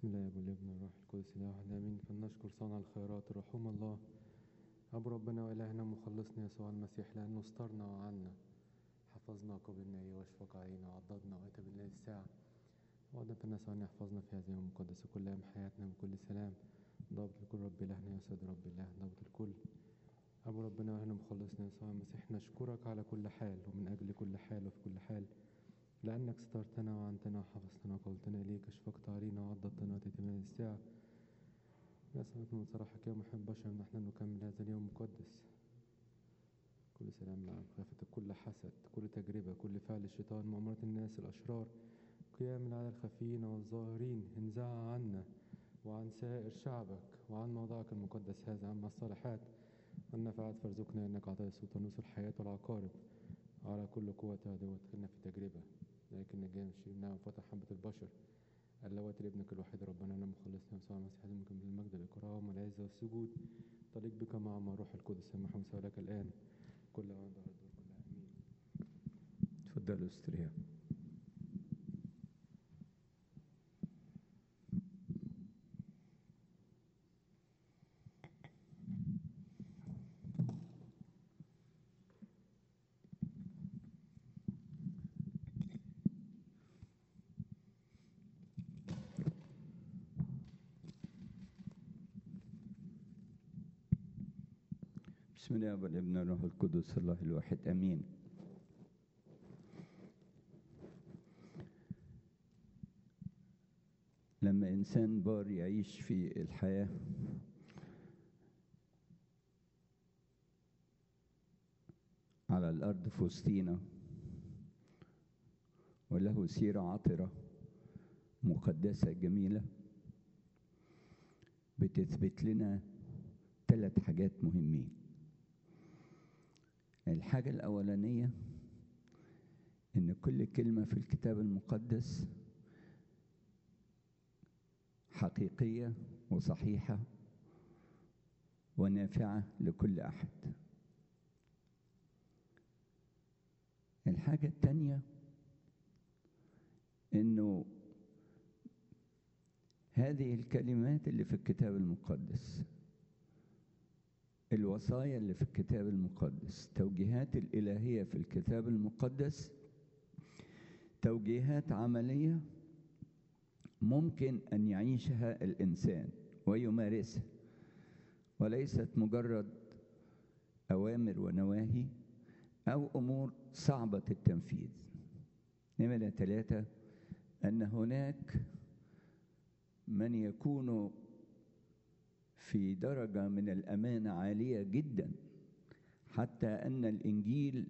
بسم الله والابن والروح القدس الاله واحد امين فلنشكر صانع الخيرات الرحوم الله اب ربنا والهنا مخلصنا يسوع المسيح لانه استرنا وعنا حفظنا قبلنا ايه واشفق علينا وعضدنا واتى بالله الساعه وعدة الناس أن يحفظنا في هذه اليوم المقدسة كل أيام حياتنا بكل سلام ضابط الكل رب إلهنا يسعد رب الله ضابط الكل أبو ربنا وهنا مخلصنا يسوع المسيح نشكرك على كل حال ومن أجل كل حال وفي كل حال لأنك سترتنا وعنتنا وحفظتنا وقلتنا إليك أشفقت علينا وعضدتنا وأتيت من الساعة نسألك من صراحك يا محب بشر نحن نكمل هذا اليوم المقدس كل سلام معك خافة كل حسد كل تجربة كل فعل الشيطان مؤامرة الناس الأشرار قيام العدل الخفيين والظاهرين انزع عنا وعن سائر شعبك وعن موضعك المقدس هذا عما الصالحات والنفعات فارزقنا انك اعطيت السلطان الحياة والعقارب على كل قوة عدو وادخلنا في تجربة لكن نجانا شرنا وفتح حبة البشر اللوات لابنك الوحيد ربنا انا مخلصنا يسوع المسيح لكم بالمجد والإكرام والعزة والسجود طليق بك مع ما روح القدس سمحهم لك الآن كل أوان ظهر الدور كلها آمين تفضلوا استريحوا بسم الله والابن والروح القدس الله الواحد امين لما انسان بار يعيش في الحياه على الارض في وسطينا وله سيره عطره مقدسه جميله بتثبت لنا ثلاث حاجات مهمين الحاجة الأولانية إن كل كلمة في الكتاب المقدس حقيقية وصحيحة ونافعة لكل أحد الحاجة التانية إنه هذه الكلمات اللي في الكتاب المقدس الوصايا اللي في الكتاب المقدس توجيهات الإلهية في الكتاب المقدس توجيهات عملية ممكن أن يعيشها الإنسان ويمارسها وليست مجرد أوامر ونواهي أو أمور صعبة التنفيذ نمرة ثلاثة أن هناك من يكون في درجة من الأمانة عالية جدا حتى أن الإنجيل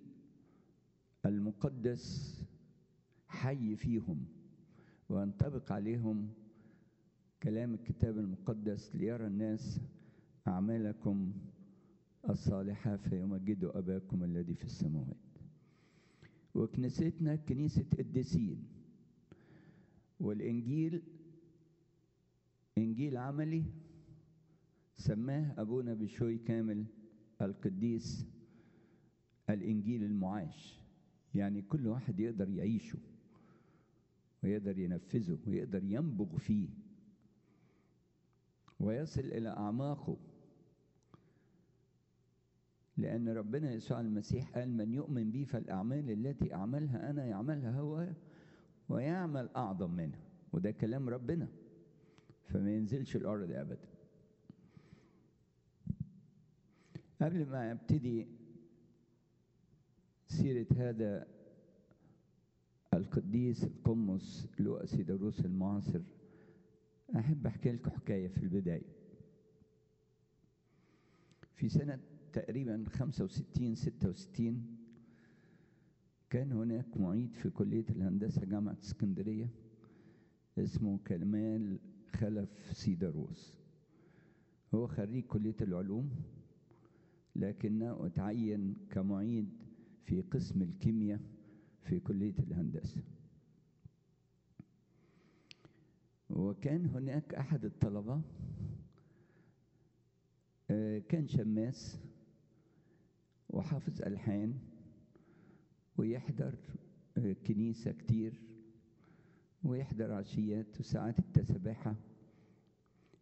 المقدس حي فيهم وينطبق عليهم كلام الكتاب المقدس ليرى الناس أعمالكم الصالحة فيمجدوا أباكم الذي في السماوات وكنيستنا كنيسة قديسين والإنجيل إنجيل عملي سماه أبونا بشوي كامل القديس الإنجيل المعاش يعني كل واحد يقدر يعيشه ويقدر ينفذه ويقدر ينبغ فيه ويصل إلى أعماقه لأن ربنا يسوع المسيح قال من يؤمن بي فالأعمال التي أعملها أنا يعملها هو ويعمل أعظم منها وده كلام ربنا فما ينزلش الأرض أبدا قبل ما ابتدي سيرة هذا القديس القمص لوقا سيدروس المعاصر أحب أحكي لكم حكاية في البداية في سنة تقريبا 65 66 كان هناك معيد في كلية الهندسة جامعة اسكندرية اسمه كمال خلف سيدروس هو خريج كلية العلوم لكنه اتعين كمعيد في قسم الكيمياء في كلية الهندسة وكان هناك أحد الطلبة كان شماس وحافظ ألحان ويحضر كنيسة كتير ويحضر عشيات وساعات التسبحة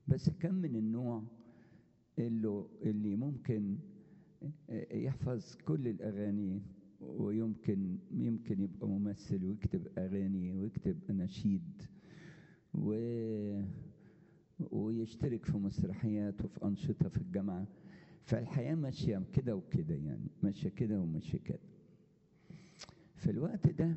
بس كم من النوع اللي اللي ممكن يحفظ كل الاغاني ويمكن يمكن يبقى ممثل ويكتب اغاني ويكتب اناشيد و ويشترك في مسرحيات وفي انشطه في الجامعه فالحياه ماشيه كده وكده يعني ماشيه كده وماشيه كده في الوقت ده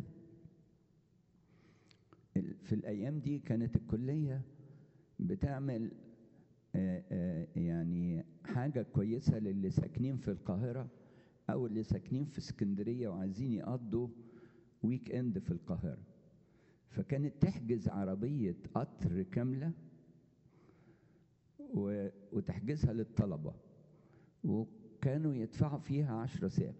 في الايام دي كانت الكليه بتعمل آآ آآ يعني حاجه كويسه للي ساكنين في القاهره او اللي ساكنين في اسكندريه وعايزين يقضوا ويك اند في القاهره فكانت تحجز عربيه قطر كامله وتحجزها للطلبه وكانوا يدفعوا فيها عشرة ساعة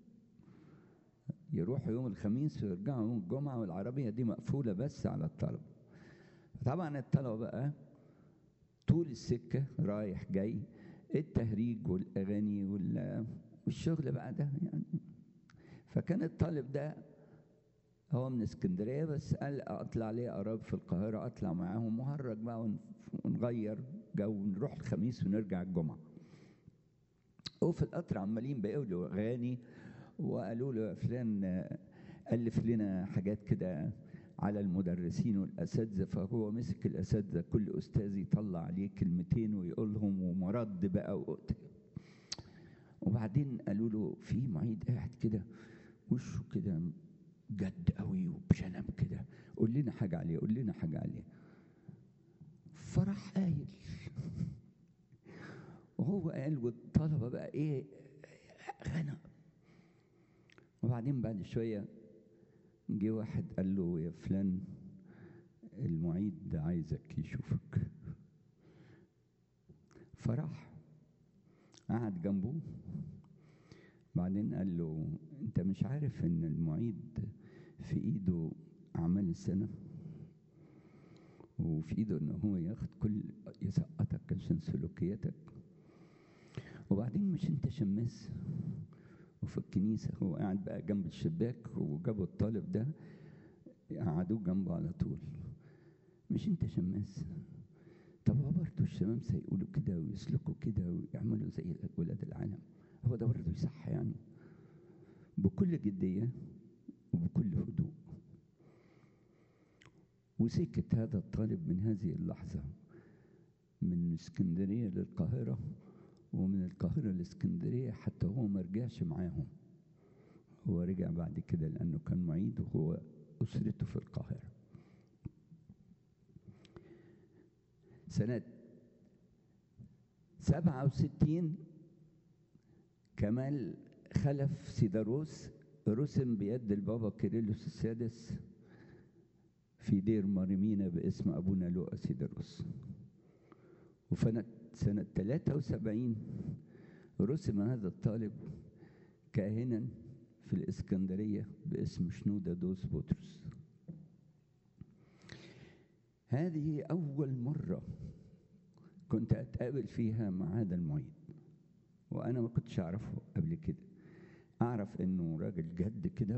يروحوا يوم الخميس ويرجعوا يوم الجمعة والعربية دي مقفولة بس على الطلبة طبعا الطلبة بقى طول السكة رايح جاي التهريج والأغاني والشغل بقى ده يعني فكان الطالب ده هو من اسكندرية بس قال أطلع ليه قراب في القاهرة أطلع معاهم وهرج بقى ونغير جو ونروح الخميس ونرجع الجمعة وفي القطر عمالين بيقولوا أغاني وقالوا له فلان ألف لنا حاجات كده على المدرسين والأساتذة فهو مسك الأساتذة كل أستاذ يطلع عليه كلمتين ويقولهم ومرد بقى وقت وبعدين قالوا له في معيد قاعد كده وشه كده جد قوي وبشنب كده قول لنا حاجة عليه قول لنا حاجة عليه فراح قايل وهو قال والطلبة بقى ايه غنى وبعدين بعد شوية جه واحد قال له يا فلان المعيد عايزك يشوفك فراح قعد جنبه بعدين قال له انت مش عارف ان المعيد في ايده اعمال السنه وفي ايده ان هو ياخد كل يسقطك عشان سلوكياتك وبعدين مش انت شماس وفي الكنيسة هو قاعد بقى جنب الشباك وجابوا الطالب ده قعدوه جنبه على طول مش انت شماس طب هو برضه الشمامسة يقولوا كده ويسلكوا كده ويعملوا زي ولاد العالم هو ده برضه يصح يعني بكل جدية وبكل هدوء وسكت هذا الطالب من هذه اللحظة من اسكندرية للقاهرة ومن القاهرة لاسكندرية حتى هو ما رجعش معاهم هو رجع بعد كده لأنه كان معيد وهو أسرته في القاهرة سنة سبعة وستين كمال خلف سيداروس رسم بيد البابا كيرلس السادس في دير مريمينا باسم أبونا لوقا سيداروس وفنة سنة 73 رسم هذا الطالب كاهنا في الإسكندرية باسم شنودة دوس بطرس هذه أول مرة كنت أتقابل فيها مع هذا المعيد وأنا ما كنتش أعرفه قبل كده أعرف إنه راجل جد كده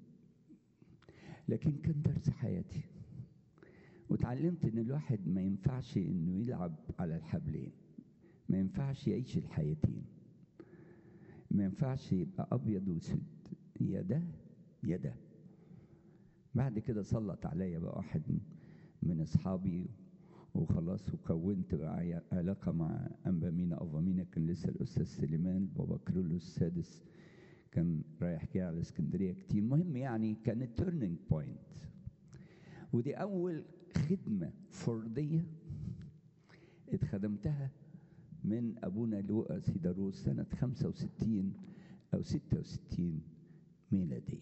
لكن كان درس حياتي وتعلمت ان الواحد ما ينفعش انه يلعب على الحبلين ما ينفعش يعيش الحياتين ما ينفعش يبقى ابيض واسود يا ده يا ده بعد كده سلط عليا بقى واحد من اصحابي وخلاص وكونت بقى علاقة مع أنبا مينا أبا مينا كان لسه الأستاذ سليمان بابا كرولوس السادس كان رايح جاي على اسكندرية كتير المهم يعني كانت تيرنينج بوينت ودي أول خدمة فردية اتخدمتها من أبونا لوقا سيداروس سنة 65 أو 66 ميلادية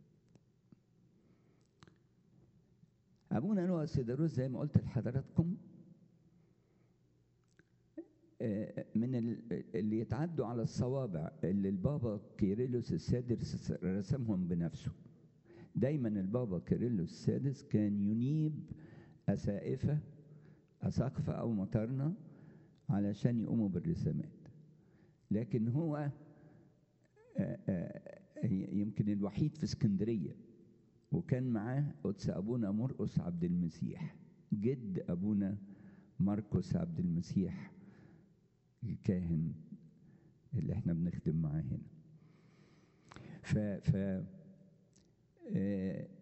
أبونا لوقا سيداروس زي ما قلت لحضراتكم من اللي يتعدوا على الصوابع اللي البابا كيرلس السادس رسمهم بنفسه دايما البابا كيرلس السادس كان ينيب أسائفة أساقفة أو مطرنة علشان يقوموا بالرسامات لكن هو آآ آآ يمكن الوحيد في اسكندرية وكان معاه قدس أبونا مرقس عبد المسيح جد أبونا مرقس عبد المسيح الكاهن اللي احنا بنخدم معاه هنا ف ف آه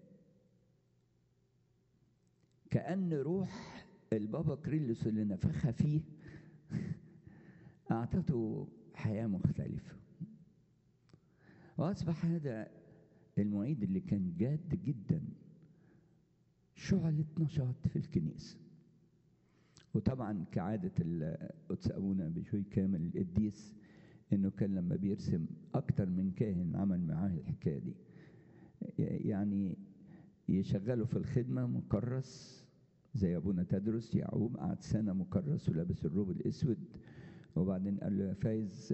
كأن روح البابا كريلوس اللي نفخها فيه أعطته حياة مختلفة وأصبح هذا المعيد اللي كان جاد جدا شعلة نشاط في الكنيسة وطبعا كعادة القدس أبونا بشوي كامل القديس إنه كان لما بيرسم أكتر من كاهن عمل معاه الحكاية دي يعني يشغله في الخدمة مكرس زي أبونا تدرس يعقوب قعد سنة مكرس ولابس الروب الأسود وبعدين قال له يا فايز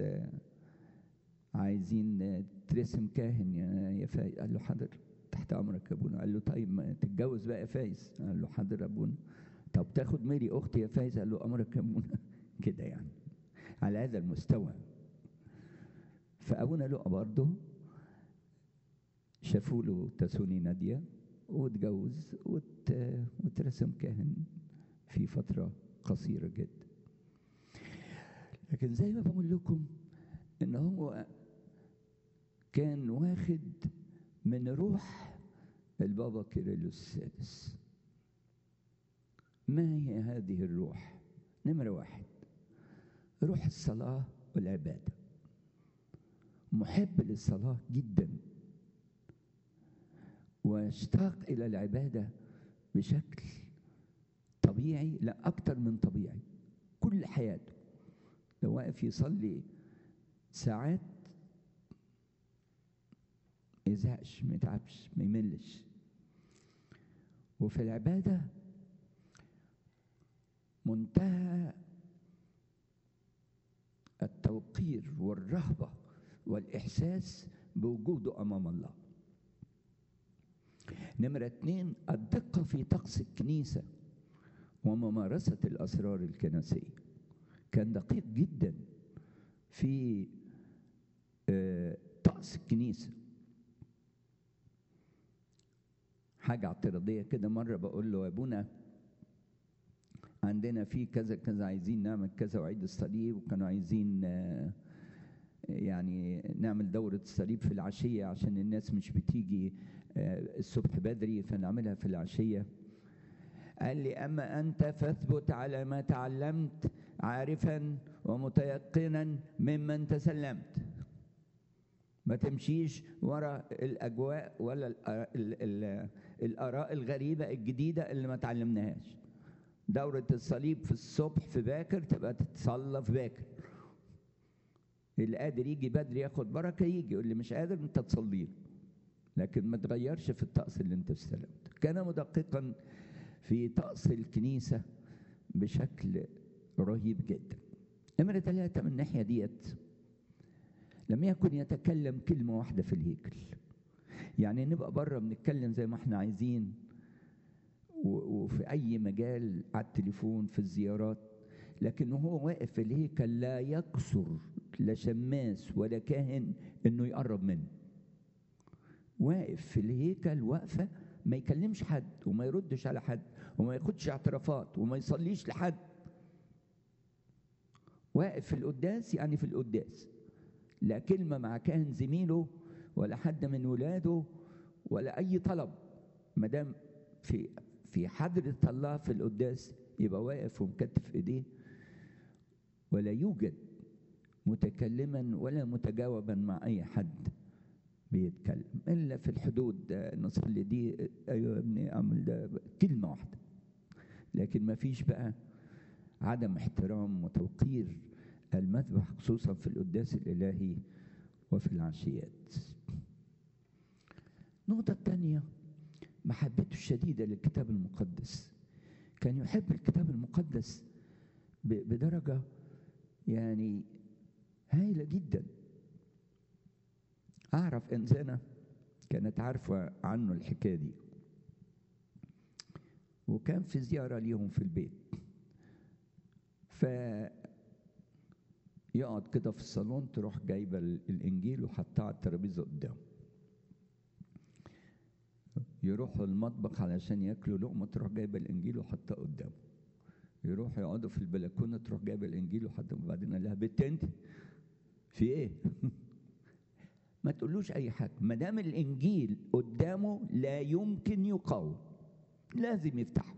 عايزين ترسم كاهن يا فايز قال له حاضر تحت امرك يا ابونا قال له طيب ما تتجوز بقى يا فايز قال له حاضر يا ابونا طب تاخد ميري اختي يا فايز قال له امرك يا ابونا كده يعني على هذا المستوى فابونا لقى برضه شافوا له تسوني ناديه واتجوز وت... وترسم كاهن في فتره قصيره جدا لكن زي ما بقول لكم ان هو كان واخد من روح البابا كيرلس السادس ما هي هذه الروح نمرة واحد روح الصلاة والعبادة محب للصلاة جدا واشتاق إلى العبادة بشكل طبيعي لا أكتر من طبيعي كل حياته لو واقف يصلي ساعات ما يزهقش ما يتعبش ما يملش وفي العبادة منتهى التوقير والرهبة والإحساس بوجوده أمام الله نمرة اتنين الدقة في طقس الكنيسة وممارسة الأسرار الكنسية كان دقيق جدا في طقس الكنيسة حاجة اعتراضية كده مرة بقول له يا أبونا عندنا في كذا كذا عايزين نعمل كذا وعيد الصليب وكانوا عايزين يعني نعمل دورة الصليب في العشية عشان الناس مش بتيجي الصبح بدري فنعملها في العشية قال لي أما أنت فاثبت على ما تعلمت عارفا ومتيقنا ممن تسلمت ما تمشيش ورا الأجواء ولا ال ال ال الآراء الغريبة الجديدة اللي ما تعلمناهاش دورة الصليب في الصبح في باكر تبقى تتصلى في باكر اللي قادر يجي بدري ياخد بركة يجي واللي مش قادر انت تصلي له لكن ما تغيرش في الطقس اللي انت استلمته كان مدققا في طقس الكنيسة بشكل رهيب جدا نمرة ثلاثة من الناحية ديت لم يكن يتكلم كلمة واحدة في الهيكل يعني نبقى بره بنتكلم زي ما احنا عايزين وفي أي مجال على التليفون في الزيارات لكن هو واقف في الهيكل لا يكسر لا شماس ولا كاهن انه يقرب منه واقف في الهيكل واقفه ما يكلمش حد وما يردش على حد وما ياخدش اعترافات وما يصليش لحد واقف في القداس يعني في القداس لا كلمة مع كاهن زميله ولا حد من ولاده ولا أي طلب ما دام في في حضرة الله في القداس يبقى واقف ومكتف إيديه ولا يوجد متكلما ولا متجاوبا مع أي حد بيتكلم إلا في الحدود نصلي دي أيوة يا ابني أعمل ده كلمة واحدة لكن ما فيش بقى عدم احترام وتوقير المذبح خصوصا في القداس الإلهي وفي العشيات النقطة الثانية محبته الشديدة للكتاب المقدس كان يحب الكتاب المقدس بدرجة يعني هائلة جدا أعرف إنسانة كانت عارفة عنه الحكاية دي وكان في زيارة ليهم في البيت ف يقعد كده في الصالون تروح جايبة الإنجيل وحطها على الترابيزة قدامه يروحوا المطبخ علشان ياكلوا لقمة تروح جايبة الإنجيل وحطها قدامه يروحوا يقعدوا في البلكونه تروح جايبه الانجيل وحد وبعدين قال لها بنت انت في ايه؟ ما تقولوش اي حاجه ما دام الانجيل قدامه لا يمكن يقاوم لازم يفتحه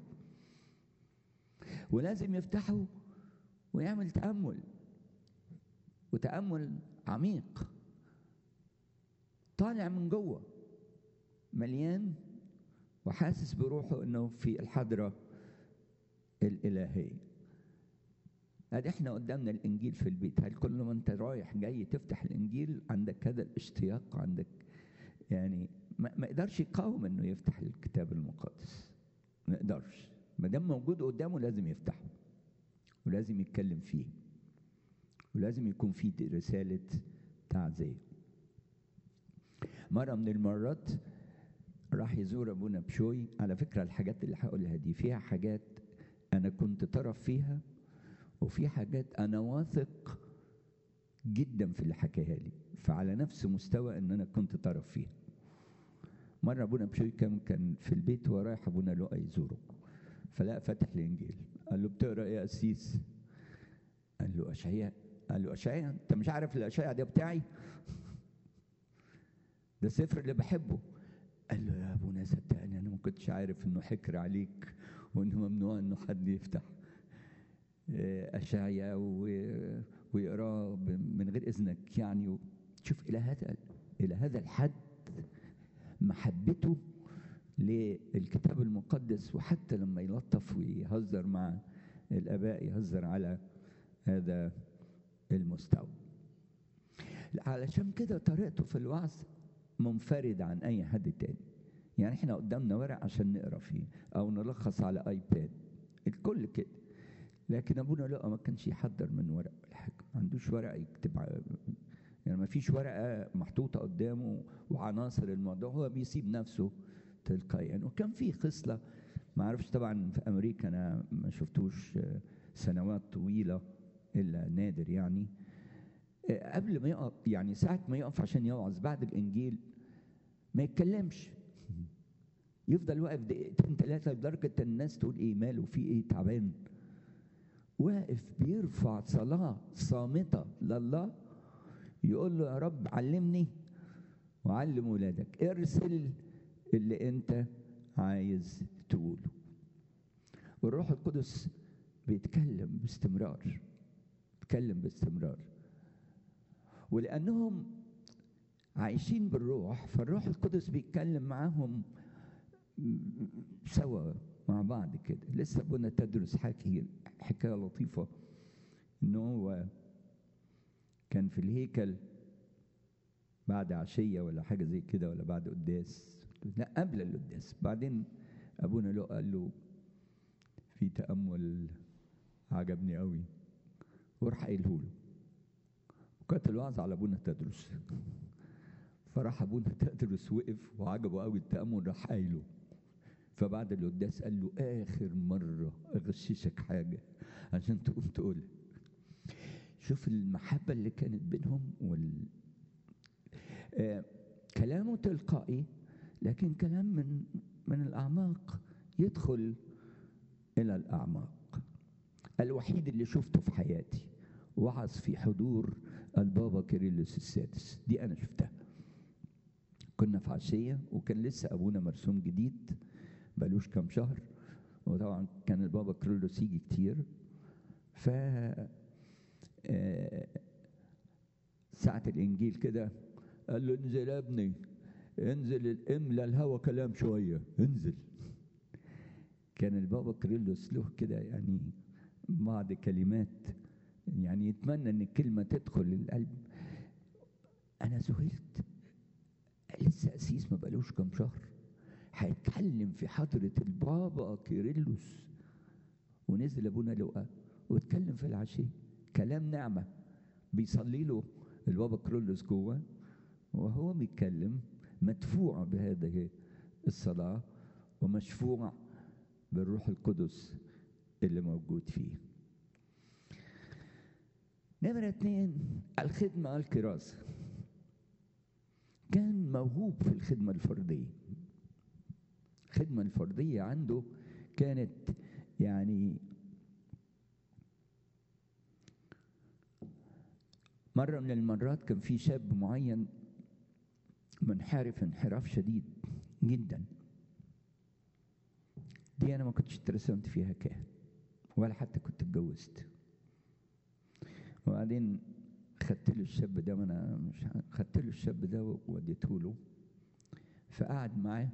ولازم يفتحه ويعمل تامل وتامل عميق طالع من جوه مليان وحاسس بروحه انه في الحضره الالهيه ادي احنا قدامنا الانجيل في البيت هل كل ما انت رايح جاي تفتح الانجيل عندك هذا الاشتياق عندك يعني ما, ما يقدرش يقاوم انه يفتح الكتاب المقدس ما يقدرش ما دام موجود قدامه لازم يفتحه ولازم يتكلم فيه ولازم يكون فيه رساله تعزيه مره من المرات راح يزور ابونا بشوي على فكره الحاجات اللي هقولها دي فيها حاجات انا كنت طرف فيها وفي حاجات انا واثق جدا في اللي حكاها لي فعلى نفس مستوى ان انا كنت طرف فيها مره ابونا بشوي كان كان في البيت ورايح ابونا لؤى يزوره فلقى فاتح الانجيل قال له بتقرا ايه يا قسيس قال له اشعياء قال له اشعياء انت مش عارف الاشعياء ده بتاعي ده السفر اللي بحبه قال له يا ابونا صدقني انا ما كنتش عارف انه حكر عليك وانه ممنوع انه حد يفتح اشعيا ويقراه من غير اذنك يعني شوف الى هذا الى هذا الحد محبته للكتاب المقدس وحتى لما يلطف ويهزر مع الاباء يهزر على هذا المستوى علشان كده طريقته في الوعظ منفرد عن اي حد تاني يعني احنا قدامنا ورق عشان نقرا فيه او نلخص على ايباد الكل كده لكن ابونا لا ما كانش يحضر من ورق ولا حاجه ما عندوش ورقه يكتب يعني ما فيش ورقه محطوطه قدامه وعناصر الموضوع هو بيسيب نفسه تلقائيا يعني وكان في خصله ما اعرفش طبعا في امريكا انا ما شفتوش سنوات طويله الا نادر يعني قبل ما يقف يعني ساعة ما يقف عشان يوعظ بعد الإنجيل ما يتكلمش يفضل واقف دقيقتين ثلاثة لدرجة الناس تقول إيه ماله في إيه تعبان واقف بيرفع صلاة صامتة لله يقول له يا رب علمني وعلم ولادك ارسل اللي أنت عايز تقوله والروح القدس بيتكلم باستمرار بيتكلم باستمرار ولانهم عايشين بالروح فالروح القدس بيتكلم معاهم سوا مع بعض كده لسه ابونا تدرس حكي حكايه لطيفه ان هو كان في الهيكل بعد عشيه ولا حاجه زي كده ولا بعد قداس لا قبل القداس بعدين ابونا له قال له في تامل عجبني قوي وراح قايله له وكانت الوعظ على ابونا تدرس فراح ابونا تدرس وقف وعجبه قوي التامل راح قايله فبعد القداس قال له اخر مره اغششك حاجه عشان تقوم تقولها شوف المحبه اللي كانت بينهم وال آه كلامه تلقائي لكن كلام من من الاعماق يدخل الى الاعماق الوحيد اللي شفته في حياتي وعظ في حضور البابا كيرلس السادس دي انا شفتها كنا في عشيه وكان لسه ابونا مرسوم جديد بقالوش كام شهر وطبعا كان البابا كيرلس يجي كتير ف ساعة الإنجيل كده قال له انزل يا ابني انزل املى الهوا كلام شوية انزل كان البابا كريلوس له كده يعني بعض كلمات يعني يتمنى ان الكلمه تدخل للقلب انا ذهلت لسه قسيس ما بقالوش كام شهر هيتكلم في حضره البابا كيرلس ونزل ابونا لقى واتكلم في العشيه كلام نعمه بيصلي له البابا كيرلس جوه وهو بيتكلم مدفوع بهذه الصلاه ومشفوع بالروح القدس اللي موجود فيه نمرة اتنين الخدمة الكراسة كان موهوب في الخدمة الفردية الخدمة الفردية عنده كانت يعني مرة من المرات كان في شاب معين منحرف انحراف شديد جدا دي أنا ما كنتش اترسمت فيها كاهن ولا حتى كنت اتجوزت وبعدين خدت له الشاب ده وانا مش خدت له الشاب ده ووديته له فقعد معاه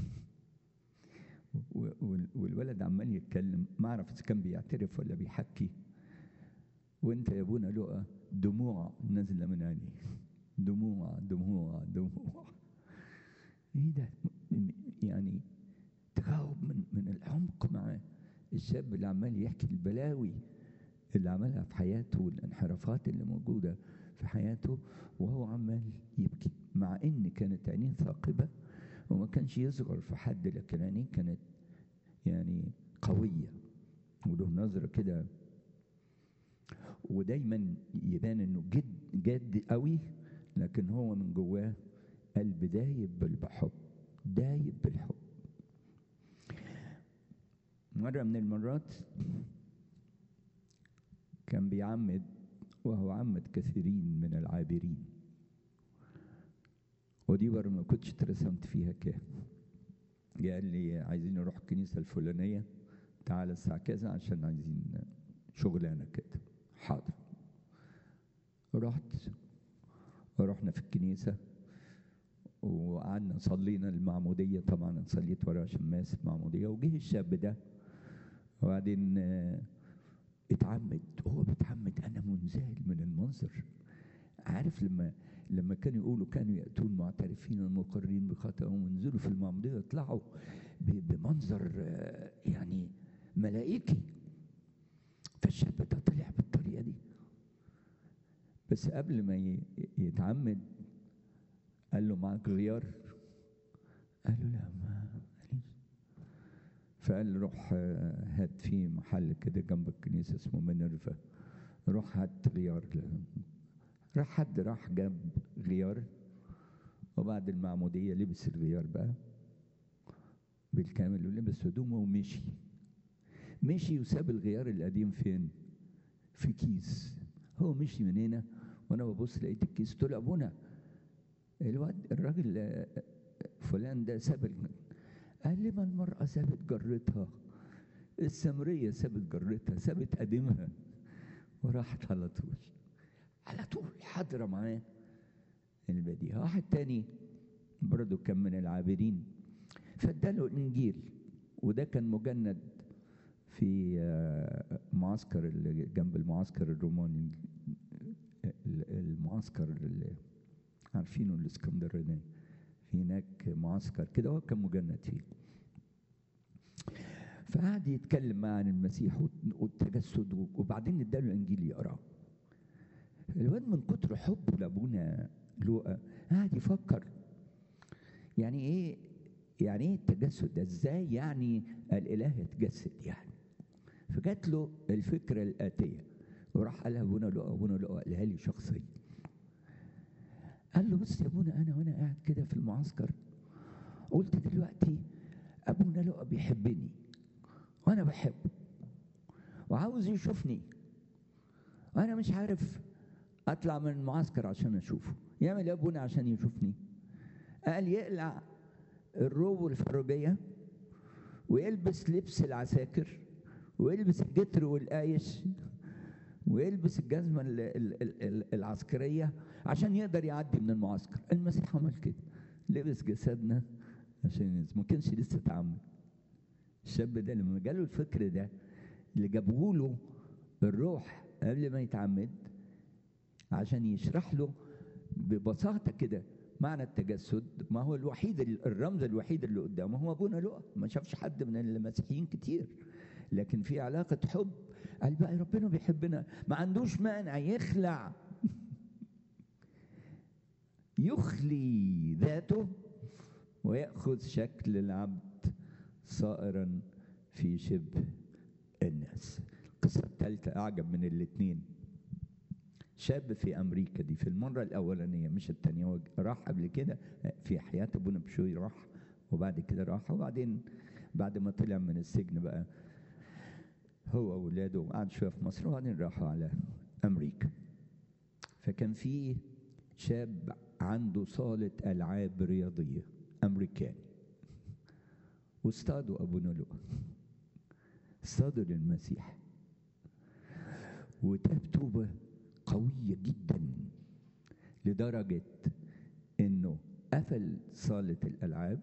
والولد عمال يتكلم ما اعرف اذا كان بيعترف ولا بيحكي وانت يا ابونا لقى دموع نازله من عينيه دموع دموع دموع ايه ده يعني تجاوب من من العمق مع الشاب اللي عمال يحكي البلاوي اللي عملها في حياته والانحرافات اللي موجوده في حياته وهو عمال يبكي مع ان كانت عينيه ثاقبه وما كانش يصغر في حد لكن عينيه كانت يعني قويه وله نظره كده ودايما يبان انه جد جد قوي لكن هو من جواه قلب دايب بالحب دايب بالحب مرة من المرات كان بيعمد وهو عمد كثيرين من العابرين ودي برضه ما كنتش اترسمت فيها كده قال لي عايزين نروح الكنيسة الفلانية تعالى الساعة كذا عشان عايزين شغلانة كده حاضر رحت ورحنا في الكنيسة وقعدنا صلينا المعمودية طبعا أنا صليت ورا شماس المعمودية وجه الشاب ده وبعدين اتعمد وهو بيتعمد أنا منذهل من المنظر عارف لما لما كانوا يقولوا كانوا يأتون معترفين المقرين بخطأهم وينزلوا في المعمودية يطلعوا بمنظر يعني ملائكي فالشاب ده طلع بالطريقة دي بس قبل ما يتعمد قال له معاك غيار قال له لا ما ماليش فقال له روح هات في محل كده جنب الكنيسة اسمه مينرفا روح هات غيار راح حد راح جاب غيار وبعد المعمودية لبس الغيار بقى بالكامل ولبس هدومه ومشي مشي وساب الغيار القديم فين في كيس هو مشي من هنا وانا ببص لقيت الكيس طلع ابونا الواد الراجل فلان ده ساب قال لي ما المرأة سابت جرتها السمرية سابت جرتها سابت قديمها وراحت على طول على طول حاضرة معاه البديهة واحد تاني برضه كان من العابرين فاداله الإنجيل وده كان مجند في معسكر اللي جنب المعسكر الروماني المعسكر اللي عارفينه الاسكندراني في هناك معسكر كده هو كان مجند فيه فقعد يتكلم معاه عن المسيح والتجسد وبعدين اداله الانجيل يقراه الواد من كتر حبه لابونا لوقا قعد يفكر يعني ايه يعني ايه التجسد ده ازاي يعني الاله يتجسد يعني فجات له الفكره الاتيه وراح قالها ابونا لؤى ابونا لؤى قالها لي شخصيا قال له بص يا ابونا انا وانا قاعد كده في المعسكر قلت دلوقتي ابونا لؤى بيحبني وانا بحبه وعاوز يشوفني وانا مش عارف اطلع من المعسكر عشان اشوفه يعمل ايه ابونا عشان يشوفني قال يقلع الروب والفروجيه ويلبس لبس العساكر ويلبس الجتر والقايش ويلبس الجزمة العسكرية عشان يقدر يعدي من المعسكر المسيح عمل كده لبس جسدنا عشان ينزل ما كانش لسه اتعمد الشاب ده لما جاله الفكر ده اللي جابوا له الروح قبل ما يتعمد عشان يشرح له ببساطة كده معنى التجسد ما هو الوحيد الرمز الوحيد اللي قدامه هو ابونا لؤى ما شافش حد من المسيحيين كتير لكن في علاقة حب قال بقى ربنا بيحبنا ما عندوش مانع يخلع يخلي ذاته ويأخذ شكل العبد صائرا في شبه الناس القصة الثالثة أعجب من الاثنين شاب في أمريكا دي في المرة الأولانية مش الثانية هو راح قبل كده في حياة أبونا بشوي راح وبعد كده راح وبعدين بعد ما طلع من السجن بقى هو وأولاده قعد شوية في مصر وبعدين راحوا على أمريكا فكان في شاب عنده صالة ألعاب رياضية أمريكاني واصطادوا أبو نلوى اصطادوا للمسيح وتاب توبة قوية جدا لدرجة إنه قفل صالة الألعاب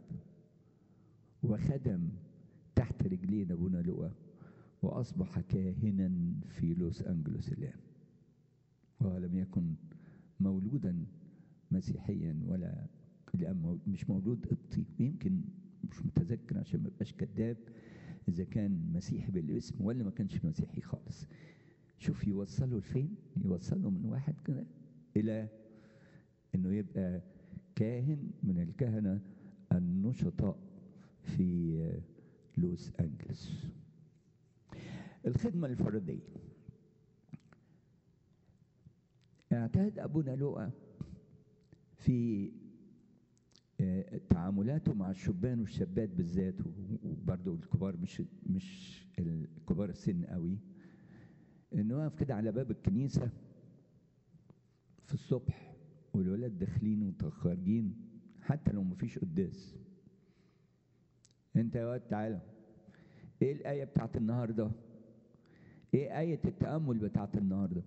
وخدم تحت رجلين أبونا لؤى وأصبح كاهنا في لوس أنجلوس الآن ولم يكن مولودا مسيحيا ولا الآن مش مولود قبطي يمكن مش متذكر عشان ما ابقاش كذاب إذا كان مسيحي بالاسم ولا ما كانش مسيحي خالص شوف يوصله لفين يوصله من واحد كده إلى إنه يبقى كاهن من الكهنة النشطاء في لوس أنجلس الخدمة الفردية اعتاد أبونا لؤى في تعاملاته مع الشبان والشابات بالذات وبرضه الكبار مش مش الكبار السن قوي انه واقف كده على باب الكنيسه في الصبح والولاد داخلين وخارجين حتى لو مفيش قداس انت يا واد تعالى ايه الايه بتاعت النهارده ايه ايه التامل بتاعت النهارده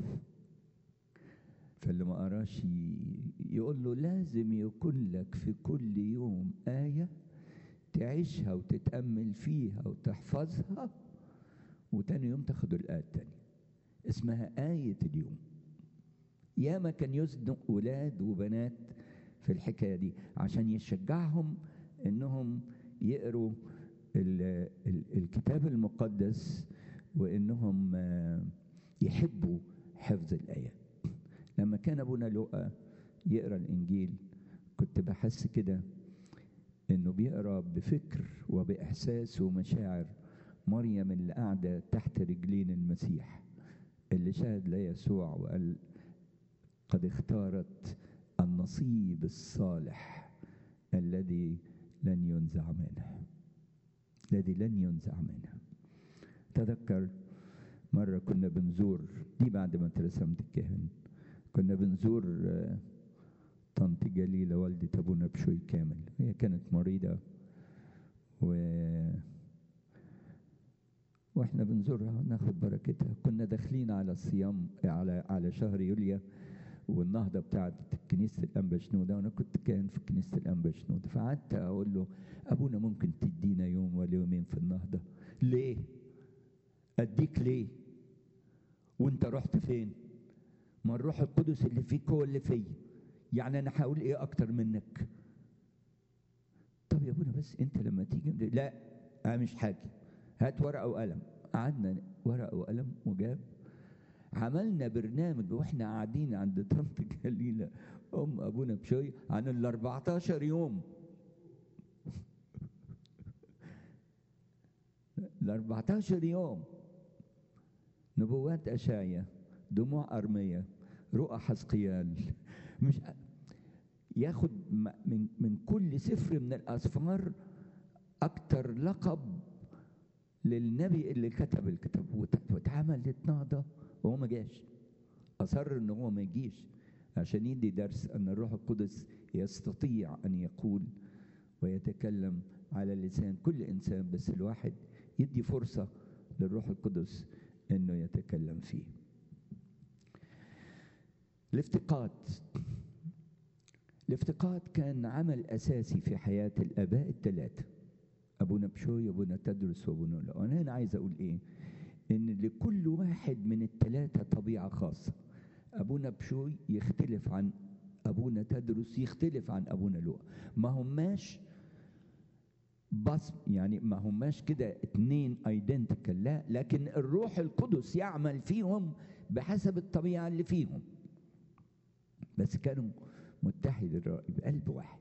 فاللي ما قراش يقول له لازم يكون لك في كل يوم آية تعيشها وتتأمل فيها وتحفظها وتاني يوم تاخد الآية التانية اسمها آية اليوم ياما كان يزنق ولاد وبنات في الحكاية دي عشان يشجعهم انهم يقروا ال ال الكتاب المقدس وانهم يحبوا حفظ الايات لما كان ابونا لؤى يقرا الانجيل كنت بحس كده انه بيقرا بفكر وباحساس ومشاعر مريم اللي قاعده تحت رجلين المسيح اللي شهد ليسوع وقال قد اختارت النصيب الصالح الذي لن ينزع منه الذي لن ينزع منه تذكر مرة كنا بنزور دي بعد ما ترسمت الكهن كنا بنزور طنط جليلة والدة أبونا بشوي كامل هي كانت مريضة و واحنا بنزورها ناخد بركتها كنا داخلين على الصيام على على شهر يوليو والنهضه بتاعت كنيسه الانبا شنوده وانا كنت كان في كنيسه الانبا شنوده فقعدت اقول له ابونا ممكن تدينا يوم ولا يومين في النهضه ليه اديك ليه وانت رحت فين ما الروح القدس اللي فيك هو اللي فيا يعني انا هقول ايه اكتر منك طب يا ابونا بس انت لما تيجي لا انا مش حاجه هات ورقه وقلم قعدنا ورقه وقلم وجاب عملنا برنامج واحنا قاعدين عند طنط جليله ام ابونا بشوي عن ال 14 يوم ال 14 يوم نبوات اشعيا دموع ارميه رؤى حسقيال مش ياخد من من كل سفر من الاسفار اكتر لقب للنبي اللي كتب الكتاب واتعملت نهضه وهو ما جاش اصر ان هو ما يجيش عشان يدي درس ان الروح القدس يستطيع ان يقول ويتكلم على لسان كل انسان بس الواحد يدي فرصه للروح القدس انه يتكلم فيه الافتقاد الافتقاد كان عمل اساسي في حياه الاباء الثلاثه ابونا بشوي ابونا تدرس وابونا لا وانا هنا عايز اقول ايه ان لكل واحد من الثلاثه طبيعه خاصه ابونا بشوي يختلف عن ابونا تدرس يختلف عن ابونا لؤى ما هماش بصم يعني ما هماش كده اتنين ايدنتيكال لا لكن الروح القدس يعمل فيهم بحسب الطبيعه اللي فيهم بس كانوا متحد الرأي بقلب واحد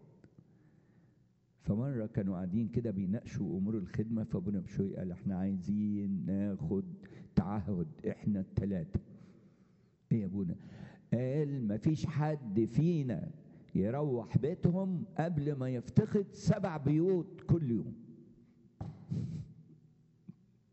فمرة كانوا قاعدين كده بيناقشوا أمور الخدمة فأبونا بشوي قال احنا عايزين ناخد تعهد احنا التلاتة ايه يا ابونا قال مفيش حد فينا يروح بيتهم قبل ما يفتقد سبع بيوت كل يوم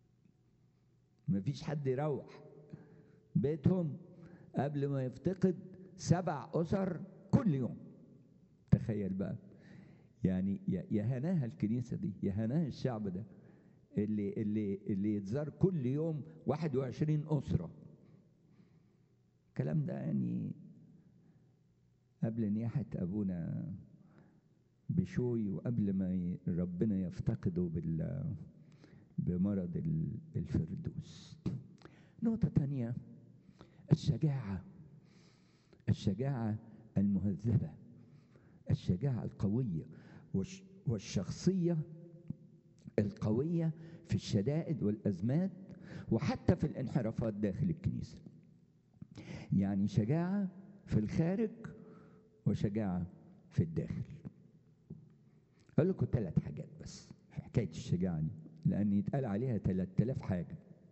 مفيش حد يروح بيتهم قبل ما يفتقد سبع أسر كل يوم تخيل بقى يعني يا يا هناها الكنيسة دي يا هناها الشعب ده اللي اللي اللي يتزار كل يوم 21 أسرة الكلام ده يعني قبل نياحة أبونا بشوي وقبل ما ي- ربنا يفتقده بال بمرض ال- الفردوس نقطة تانية الشجاعة الشجاعة المهذبة الشجاعة القوية والش- والشخصية القوية في الشدائد والأزمات وحتى في الانحرافات داخل الكنيسة يعني شجاعة في الخارج وشجاعة في الداخل أقول لكم ثلاث حاجات بس في حكاية الشجاعة دي لأن يتقال عليها 3000 حاجة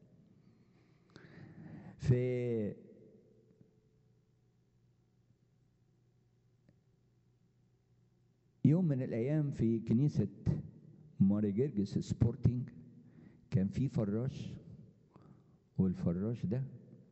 في يوم من الأيام في كنيسة ماري جرجس سبورتينج كان في فراش والفراش ده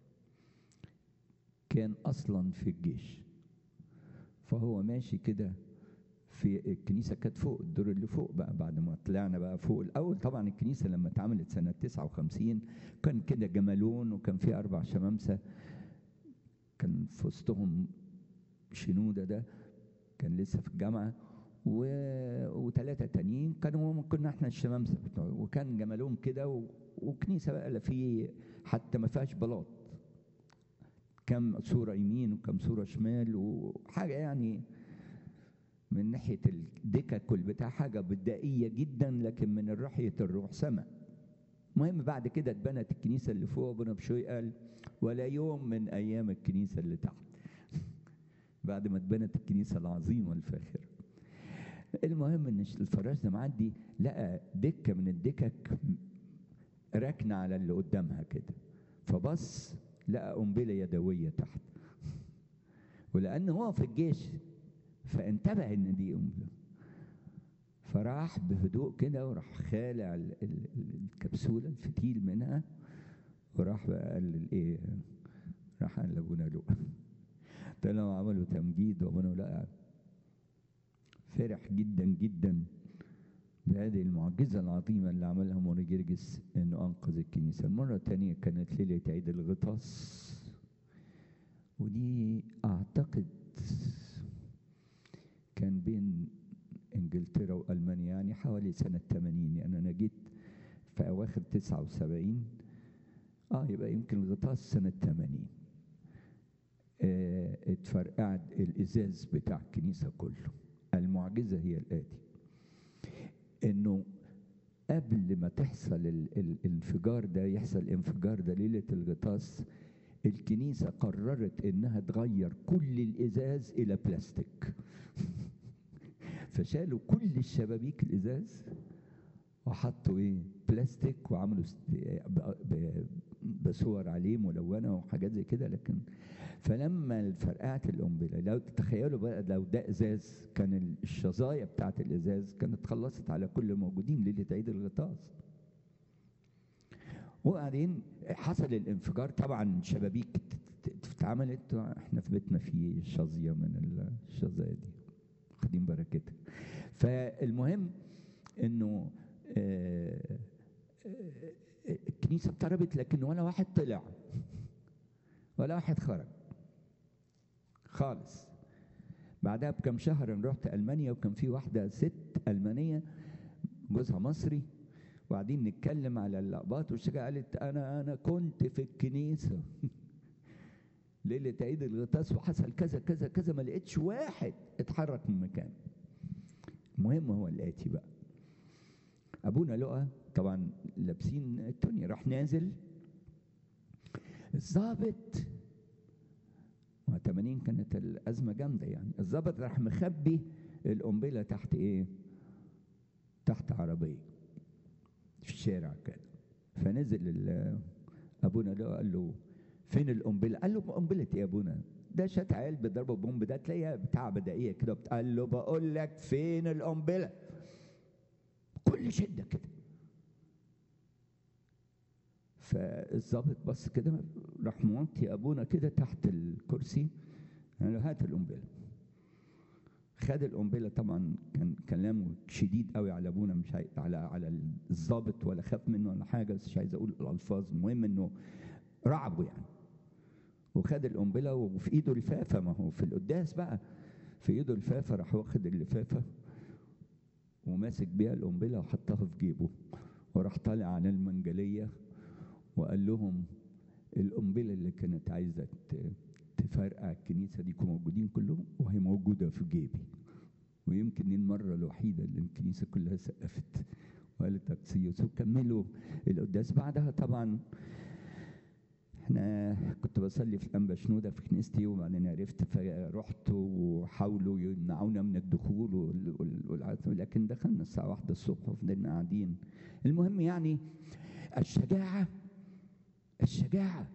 كان أصلا في الجيش فهو ماشي كده في الكنيسة كانت فوق الدور اللي فوق بقى بعد ما طلعنا بقى فوق الأول طبعا الكنيسة لما اتعملت سنة 59 كان كده جمالون وكان في أربع شمامسة كان في وسطهم شنودة ده كان لسه في الجامعة و... وثلاثة تانيين كانوا هم كنا احنا الشمامسة بتوع وكان جمالون كده و... وكنيسة بقى لا في حتى ما فيهاش بلاط كم صورة يمين وكم صورة شمال وحاجة يعني من ناحية الديكاكل بتاع حاجة بدائية جدا لكن من ناحية الروح سما المهم بعد كده اتبنت الكنيسة اللي فوق ابونا بشوي قال ولا يوم من أيام الكنيسة اللي تحت بعد ما اتبنت الكنيسة العظيمة الفاخرة المهم ان الفراش ده معدي لقى دكة من الدكك راكنة على اللي قدامها كده فبص لقى قنبلة يدوية تحت ولأن هو في الجيش فانتبه ان دي قنبلة فراح بهدوء كده وراح خالع ال- ال- ال- الكبسولة الفتيل منها وراح بقى قال للايه راح قال لابونا لؤى طلعوا عملوا تمجيد وابونا لقى فرح جدا جدا بهذه المعجزة العظيمة اللي عملها موني جرجس انه انقذ الكنيسة المرة الثانية كانت ليلة عيد الغطاس ودي اعتقد كان بين انجلترا والمانيا يعني حوالي سنة 80 يعني انا جيت في اواخر 79 اه يبقى يمكن الغطاس سنة 80 آه اتفرقعت الازاز بتاع الكنيسة كله المعجزة هي الآتي انه قبل ما تحصل ال- ال- الانفجار ده يحصل الانفجار ده ليلة الغطاس الكنيسة قررت انها تغير كل الازاز الى بلاستيك فشالوا كل الشبابيك الازاز وحطوا ايه بلاستيك وعملوا ست- ب- ب- بصور عليه ملونه وحاجات زي كده لكن فلما فرقعت القنبله لو تتخيلوا بقى لو ده ازاز كان الشظايا بتاعت الازاز كانت خلصت على كل الموجودين ليله عيد الغطاس وبعدين حصل الانفجار طبعا شبابيك ت- ت- اتعملت احنا في بيتنا في شظيه من الشظايا دي واخدين بركتها فالمهم انه آه، آه، الكنيسه اضطربت لكن ولا واحد طلع ولا واحد خرج خالص بعدها بكم شهر رحت المانيا وكان في واحده ست المانيه جوزها مصري وبعدين نتكلم على اللقبات والشجاعة قالت انا انا كنت في الكنيسه ليله عيد الغطاس وحصل كذا كذا كذا ما لقيتش واحد اتحرك من مكانه المهم هو الاتي بقى ابونا لقى طبعا لابسين التونيا راح نازل الظابط ما 80 كانت الازمه جامده يعني الظابط راح مخبي القنبله تحت ايه تحت عربيه في الشارع كده فنزل ال- ابونا لقى قال له فين القنبله قال له قنبله ايه يا ابونا ده شات عيال بيضربوا بومب ده تلاقيها بتاع بدائيه كده قال له بقول لك فين القنبله بكل شده كده فالظابط بص كده راح موطي ابونا كده تحت الكرسي قال له هات القنبله خد القنبله طبعا كان كلامه شديد قوي على ابونا مش عاي... على على الضابط ولا خاف منه ولا حاجه بس مش عايز اقول الالفاظ المهم انه رعبه يعني وخد القنبله وفي ايده لفافه ما هو في القداس بقى في ايده لفافه راح واخد اللفافه وماسك بيها القنبله وحطها في جيبه وراح طالع على المنجليه وقال لهم القنبله اللي كانت عايزه تفرقع الكنيسه دي كانوا موجودين كلهم وهي موجوده في جيبي ويمكن دي المره الوحيده اللي الكنيسه كلها سقفت وقالت اكسيوس وكملوا القداس بعدها طبعا احنا كنت بصلي في الانبا شنوده في كنيستي وبعدين عرفت فرحت وحاولوا يمنعونا من الدخول لكن دخلنا الساعه واحدة الصبح وفضلنا قاعدين المهم يعني الشجاعه الشجاعه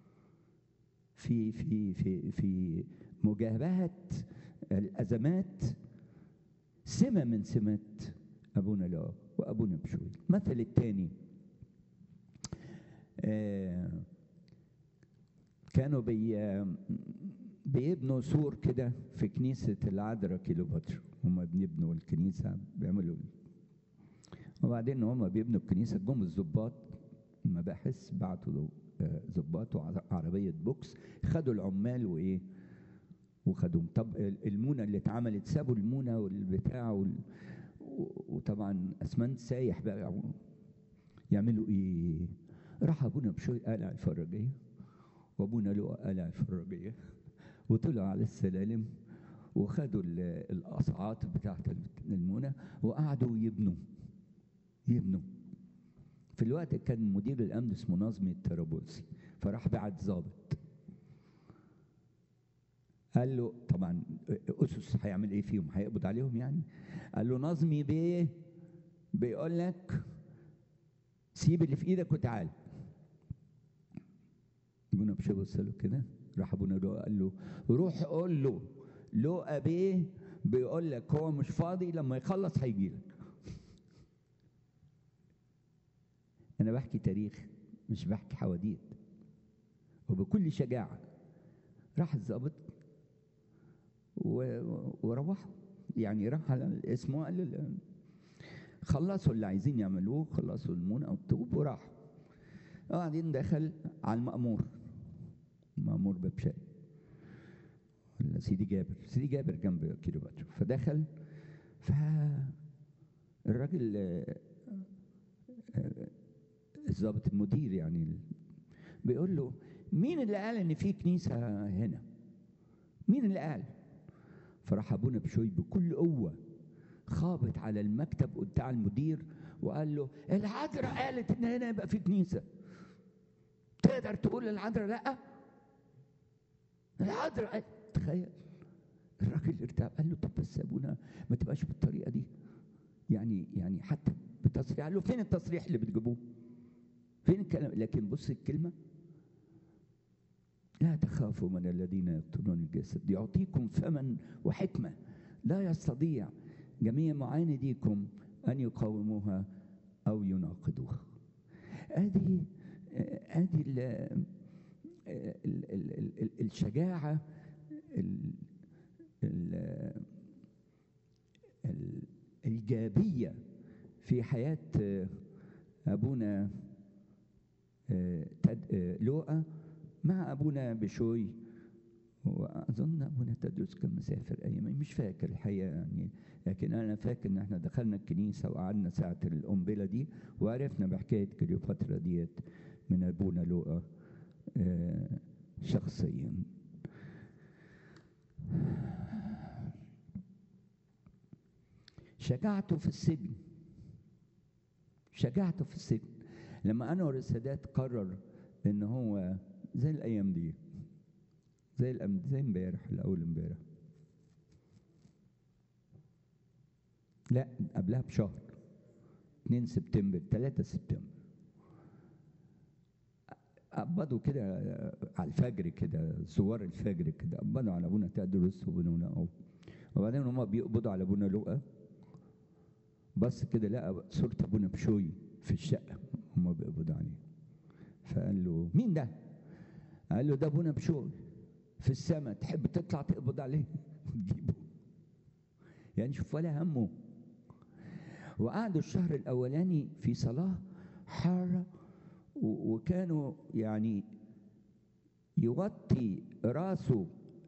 في في في في مجابهه الازمات سمه من سمات ابونا لا وابونا بشوي مثل الثاني آه كانوا بي بيبنوا سور كده في كنيسة العذراء كيلوباترا هم بيبنوا الكنيسة بيعملوا وبعدين هم بيبنوا الكنيسة جم الظباط المباحث بعتوا ظباط وعربية بوكس خدوا العمال وإيه وخدوهم طب المونة اللي اتعملت سابوا المونة والبتاع وال... وطبعا اسمنت سايح بقى يعملوا ايه راح ابونا بشوي قلع الفراجيه وابونا له قلع الفراجيه وطلعوا على السلالم وخدوا القصعات بتاعت المونة وقعدوا يبنوا يبنوا في الوقت كان مدير الامن اسمه نظمي الترابلسي فراح بعت ظابط قال له طبعا اسس هيعمل ايه فيهم هيقبض عليهم يعني قال له نظمي بيه بيقول لك سيب اللي في ايدك وتعال ابونا بشوي بص له كده راح ابونا لؤى قال له روح قول له لؤى بيه بيقول لك هو مش فاضي لما يخلص هيجي لك انا بحكي تاريخ مش بحكي حواديت وبكل شجاعه راح الظابط وروحوا يعني راح على الاسم وقال خلصوا اللي عايزين يعملوه خلصوا المونة والطوب وراحوا قاعدين دخل على المأمور المأمور ببشاي ولا سيدي جابر سيدي جابر جنب كيلوباترو فدخل ف الراجل الضابط المدير يعني بيقول له مين اللي قال ان في كنيسه هنا مين اللي قال فراح ابونا بشوي بكل قوه خابط على المكتب بتاع المدير وقال له العذراء قالت ان هنا يبقى في كنيسه تقدر تقول للعذراء لا العذراء تخيل الراجل ارتعب قال له طب بس يا ابونا ما تبقاش بالطريقه دي يعني يعني حتى بتصريح قال له فين التصريح اللي بتجيبوه فين الكلام لكن بص الكلمه لا تخافوا من الذين يقتلون الجسد يعطيكم فما وحكمة لا يستطيع جميع معانديكم أن يقاوموها أو يناقضوها هذه هذه الشجاعة ال ال الإيجابية في حياة أبونا لوقا مع ابونا بشوي واظن ابونا تدرس كان مسافر ايام مش فاكر الحقيقه يعني لكن انا فاكر ان احنا دخلنا الكنيسه وقعدنا ساعه القنبله دي وعرفنا بحكايه كليوباترا ديت من ابونا لوقا آه شخصيا شجعته في السجن شجعته في السجن لما انور السادات قرر ان هو زي الايام دي زي الأم زي امبارح الاول امبارح لا قبلها بشهر 2 سبتمبر 3 سبتمبر قبضوا كده على الفجر كده زوار الفجر كده قبضوا على ابونا تدرس وابونا وبعدين هم بيقبضوا على ابونا لؤى بس كده لقى صورة ابونا بشوي في الشقة هم بيقبضوا عليه فقال له مين ده؟ قال له ده ابونا بشوي في السماء تحب تطلع تقبض عليه وتجيبه يعني شوف ولا همه وقعدوا الشهر الاولاني في صلاه حاره و- وكانوا يعني يوطي راسه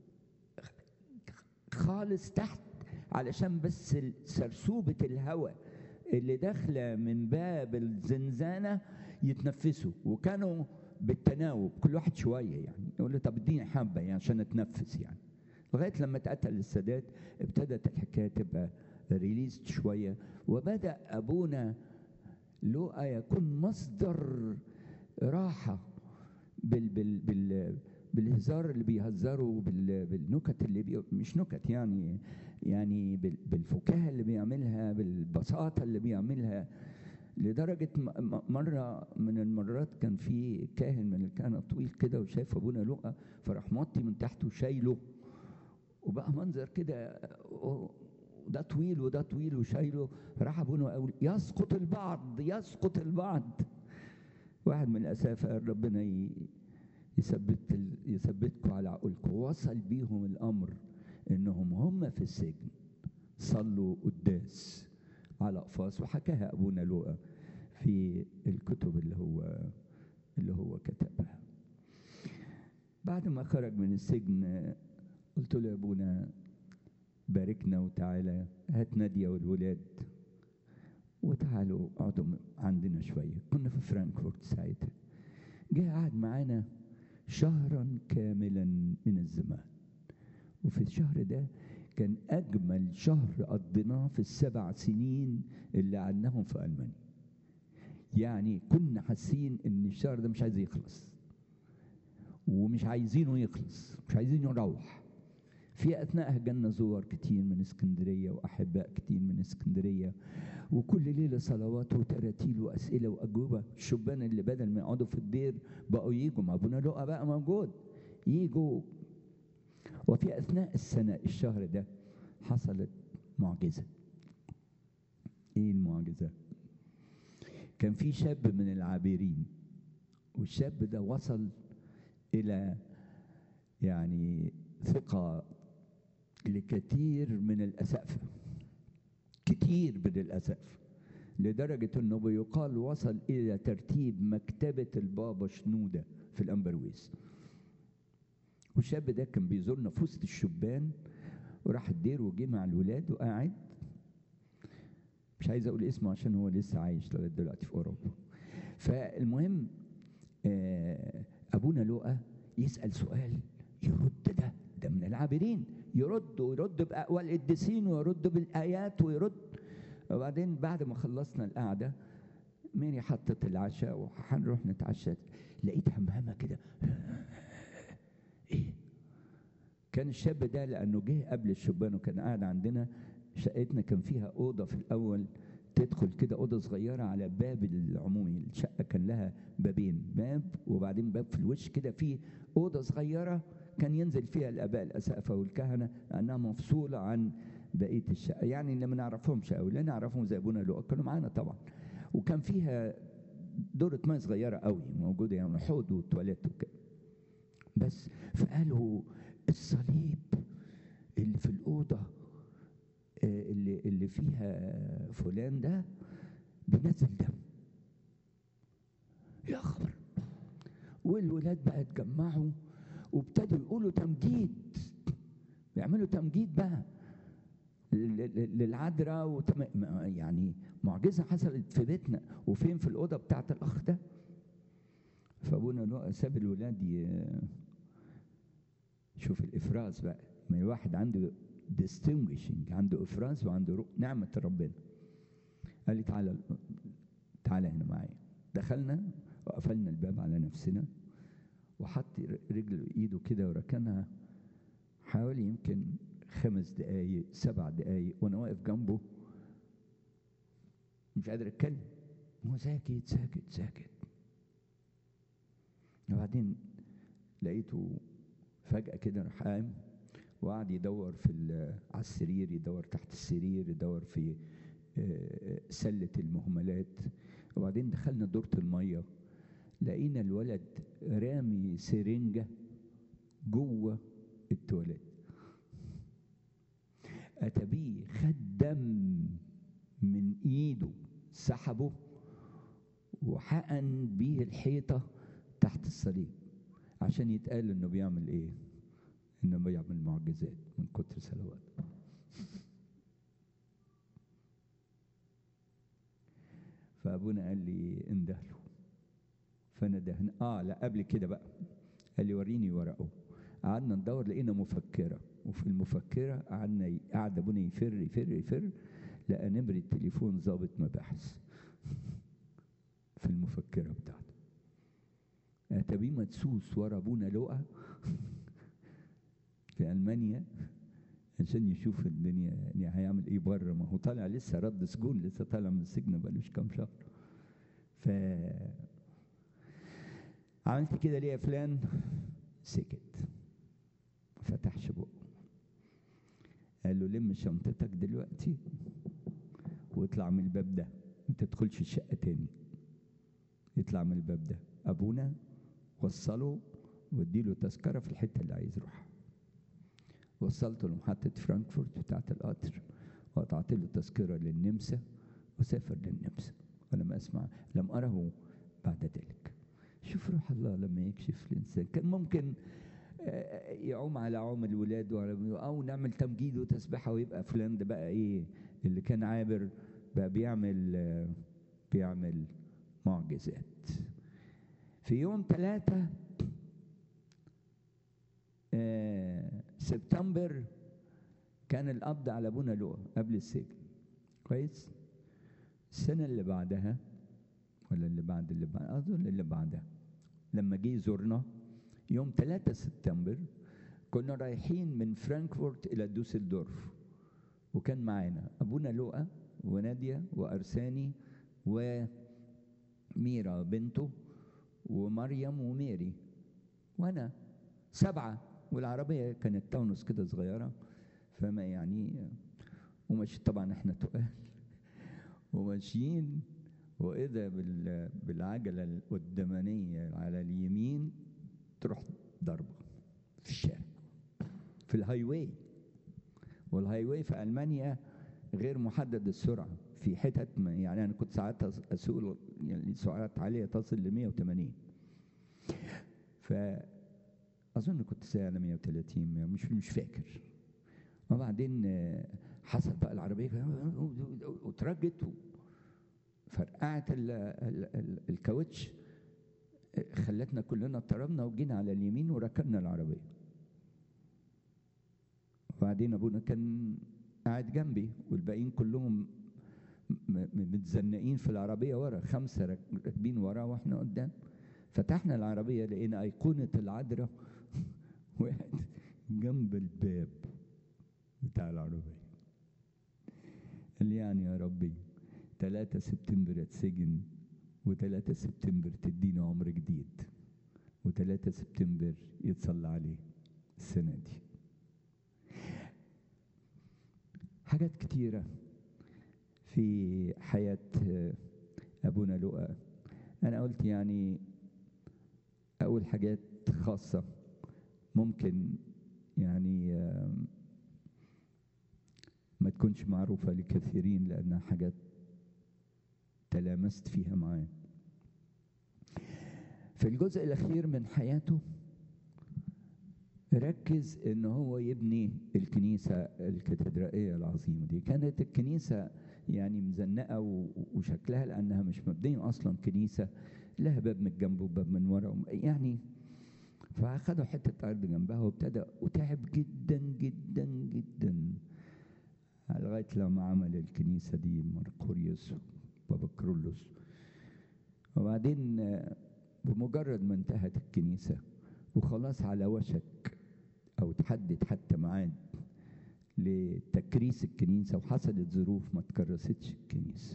خالص تحت علشان بس ال- سرسوبة الهواء اللي داخلة من باب الزنزانة يتنفسوا وكانوا بالتناوب كل واحد شوية يعني يقول له طب اديني حبة يعني عشان اتنفس يعني لغاية لما اتقتل السادات ابتدت الحكاية تبقى ريليست شوية وبدأ أبونا لوقا يكون مصدر راحة بال بال بال بالهزار اللي بيهزروا بال بالنكت اللي بي مش نكت يعني يعني بال بالفكاهة اللي بيعملها بالبساطة اللي بيعملها لدرجة م- م- مرة من المرات كان في كاهن من الكهنة طويل كده وشاف أبونا لقى فراح موطي من تحته شايله وبقى منظر كده ده طويل وده طويل وشايله راح ابونا يقول يسقط البعض يسقط البعض واحد من الاسافه قال ربنا ي- يثبت ال- يثبتكم على عقولكم وصل بيهم الامر انهم هم في السجن صلوا قداس على اقفاص وحكاها ابونا لوقا في الكتب اللي هو اللي هو كتبها بعد ما خرج من السجن آه، قلت له يا ابونا باركنا وتعالى هات ناديه والولاد وتعالوا اقعدوا م- عندنا شويه كنا في فرانكفورت ساعتها جه قعد معانا شهرا كاملا من الزمان وفي الشهر ده كان اجمل شهر قضيناه في السبع سنين اللي قعدناهم في المانيا يعني كنا حاسين ان الشهر ده مش عايز يخلص ومش عايزينه يخلص مش عايزينه يروح في اثناءها جالنا زوار كتير من اسكندريه واحباء كتير من اسكندريه وكل ليله صلوات وتراتيل واسئله واجوبه الشبان اللي بدل ما يقعدوا في الدير بقوا يجوا ما ابونا لقى بقى موجود يجوا وفي اثناء السنه الشهر ده حصلت معجزه ايه المعجزه كان في شاب من العابرين والشاب ده وصل الى يعني ثقه لكثير من الاسقفه كتير من الاسقفه لدرجه انه بيقال وصل الى ترتيب مكتبه البابا شنوده في الامبرويز والشاب ده كان بيزورنا في وسط الشبان وراح الدير وجه مع الولاد وقاعد مش عايز اقول اسمه عشان هو لسه عايش لغايه دلوقتي في اوروبا فالمهم آه، ابونا لوقا يسال سؤال يرد ده ده من العابرين يرد ويرد باقوال القديسين ويرد بالايات ويرد وبعدين بعد ما خلصنا القعده ميري حطت العشاء وهنروح نتعشى لقيت همهمه كده ايه كان الشاب ده لانه جه قبل الشبان وكان قاعد عندنا شقتنا كان فيها اوضه في الاول تدخل كده اوضه صغيره على باب العمومي الشقه كان لها بابين باب وبعدين باب في الوش كده فيه اوضه صغيره كان ينزل فيها الاباء الاسقفه والكهنه لانها مفصوله عن بقيه الشقه يعني اللي ما نعرفهمش قوي لا نعرفهم زي ابونا لؤى كانوا معانا طبعا وكان فيها دورة ميه صغيره قوي موجوده يعني حوض وتواليت وكده بس فقالوا الصليب اللي في الاوضه آه، اللي اللي فيها فلان ده بينزل دم يا خبر والولاد بقى اتجمعوا وابتدوا يقولوا تمجيد بيعملوا تمجيد بقى لل- لل- للعذراء وتم... ما- يعني معجزه حصلت في بيتنا وفين في الاوضه بتاعت الاخ ده فابونا لؤى ساب الولاد ي... شوف الافراز بقى ما الواحد عنده distinguishing عنده افراز وعنده رو... نعمه ربنا قال لي تعالى تعالى هنا معايا دخلنا وقفلنا الباب على نفسنا وحط رجله ايده كده وركنها حوالي يمكن خمس دقايق سبع دقايق وانا واقف جنبه مش قادر اتكلم هو ساكت ساكت ساكت وبعدين لقيته فجأة كده راح قام وقعد يدور في ال- على السرير يدور تحت السرير يدور في آه، سلة المهملات وبعدين دخلنا دورة المية لقينا الولد رامي سرنجة جوه اتولد أتى بيه خد دم من إيده سحبه وحقن بيه الحيطة تحت الصليب عشان يتقال إنه بيعمل إيه؟ إنه بيعمل معجزات من كتر صلواته فأبونا قال لي اندهله فأنا دهن آه لا قبل كده بقى قال لي وريني ورقه قعدنا ندور لقينا مفكرة وفي المفكرة قعدنا ي- قعد أبونا يفر يفر يفر لقى نمرة تليفون ضابط مباحث في المفكرة بتاعته أتبيه مدسوس ورا أبونا لقى في ألمانيا عشان يشوف الدنيا يعني هيعمل ايه بره ما هو طالع لسه رد سجون لسه طالع من السجن بقالوش كام شهر ف عملت كده ليه يا فلان سكت فتحش بقه قال له لم شنطتك دلوقتي واطلع من الباب ده ما تدخلش الشقه تاني يطلع من الباب ده ابونا وصله واديله تذكره في الحته اللي عايز يروحها وصلته لمحطة فرانكفورت بتاعة القطر وقطعت له تذكرة للنمسا وسافر للنمسا ولم أسمع لم أره بعد ذلك شوف روح الله لما يكشف الإنسان كان ممكن آه، يعوم على عوم الولاد وعلى- أو نعمل تمجيد وتسبحة ويبقى فلان ده بقى إيه اللي كان عابر بقى بيعمل آه، بيعمل معجزات في يوم ثلاثة آه، سبتمبر كان القبض على ابونا لؤى قبل السجن كويس السنه اللي بعدها ولا اللي بعد اللي بعد اظن اللي بعدها لما جه يزورنا يوم 3 سبتمبر كنا رايحين من فرانكفورت الى دوسلدورف وكان معانا ابونا لؤى وناديه وارساني وميرا بنته ومريم وميري وانا سبعه والعربيه كانت تونس كده صغيره فما يعني وماشي طبعا احنا تقال وماشيين واذا بال- بالعجله القدامانيه على اليمين تروح ضربه في الشارع في الهاي واي والهاي واي في المانيا غير محدد السرعه في حتت ما يعني انا كنت ساعات أس- اسوق يعني سرعات عاليه تصل ل 180 ف اظن كنت ساعه على 130 مش مش فاكر وبعدين آه، حصل بقى العربيه وترجت و- فرقعت ال- ال- ال- الكاوتش آه، خلتنا كلنا اضطربنا وجينا على اليمين وركبنا العربيه وبعدين ابونا كان قاعد جنبي والباقيين كلهم م- م- متزنقين في العربيه ورا خمسه راك- راكبين ورا واحنا قدام فتحنا العربيه لقينا ايقونه العذراء وقعت جنب الباب بتاع العربيه قال لي يعني يا ربي 3 سبتمبر اتسجن و3 سبتمبر تديني عمر جديد و3 سبتمبر يتصلى عليه السنه دي حاجات كتيرة في حياة آه، أبونا لؤى أنا قلت يعني أول حاجات خاصة ممكن يعني آم، ما تكونش معروفة لكثيرين لأنها حاجات تلامست فيها معاه في الجزء الأخير من حياته ركز ان هو يبني الكنيسه الكاتدرائيه العظيمه دي كانت الكنيسه يعني مزنقه و- وشكلها لانها مش مبنيه اصلا كنيسه لها باب من الجنب وباب من ورا وم- يعني فاخدوا حته ارض جنبها وابتدى وتعب جدا جدا جدا لغايه لما عمل الكنيسه دي مرقوريوس وبابا كرولوس وبعدين آه، بمجرد ما انتهت الكنيسه وخلاص على وشك او تحدد حتى ميعاد لتكريس الكنيسه وحصلت ظروف ما تكرستش الكنيسه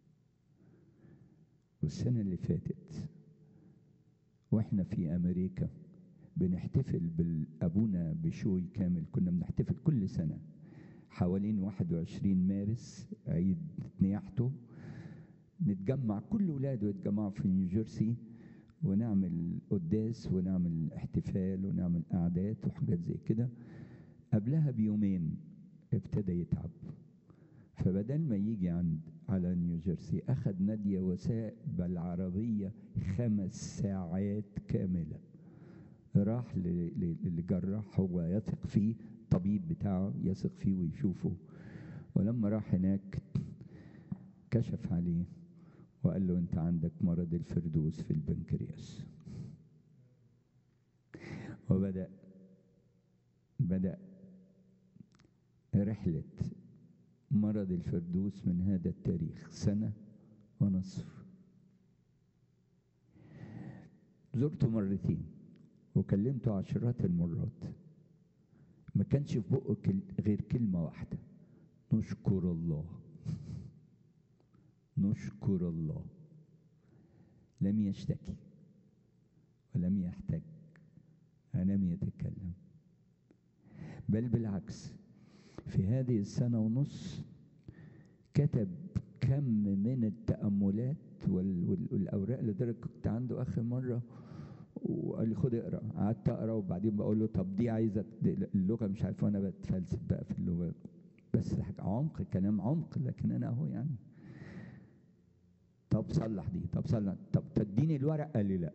والسنه اللي فاتت واحنا في امريكا بنحتفل بالابونا بشوي كامل كنا بنحتفل كل سنه حوالين 21 مارس عيد نياحته نتجمع كل ولاده يتجمعوا في نيوجيرسي ونعمل قداس ونعمل احتفال ونعمل قعدات وحاجات زي كده قبلها بيومين ابتدى يتعب فبدل ما يجي عند على نيوجيرسي أخذ نادية وساق بالعربية خمس ساعات كاملة راح ل- ل- لجراح هو يثق فيه الطبيب بتاعه يثق فيه ويشوفه ولما راح هناك كشف عليه وقال له انت عندك مرض الفردوس في البنكرياس وبدأ بدأ رحلة مرض الفردوس من هذا التاريخ سنة ونصف زرته مرتين وكلمته عشرات المرات ما كانش في بقه كل غير كلمة واحدة نشكر الله نشكر الله لم يشتكي ولم يحتج ولم يتكلم بل بالعكس في هذه السنة ونص كتب كم من التأملات وال- وال- والأوراق لدرجة كنت عنده آخر مرة وقال لي خد اقرا قعدت اقرا وبعدين بقول له طب دي عايزه ت- اللغه مش عارف وانا بتفلسف بقى في اللغه بس حاجة عمق كلام عمق لكن انا اهو يعني طب صلح دي طب صلح طب تديني الورق قال لي لا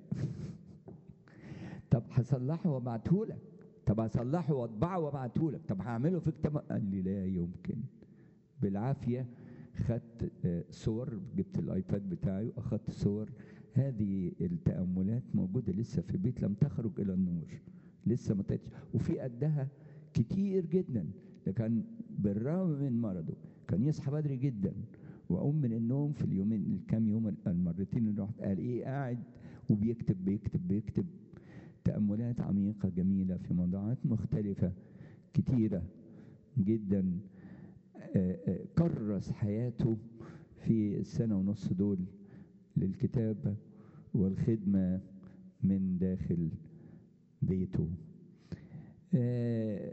طب هصلحه وابعته لك طب هصلحه واطبعه وابعته لك طب هعمله في كتاب قال لي لا يمكن بالعافيه خدت آه، صور جبت الايباد بتاعي واخدت صور هذه التاملات موجوده لسه في البيت لم تخرج الى النور لسه ما طلعتش وفي قدها كتير جدا لكن بالرغم من مرضه كان يصحى بدري جدا واقوم من النوم في اليومين الكام يوم المرتين اللي رحت قال ايه قاعد وبيكتب بيكتب بيكتب تاملات عميقه جميله في موضوعات مختلفه كتيره جدا آه، آه، كرس حياته في السنه ونص دول للكتابه والخدمه من داخل بيته آه،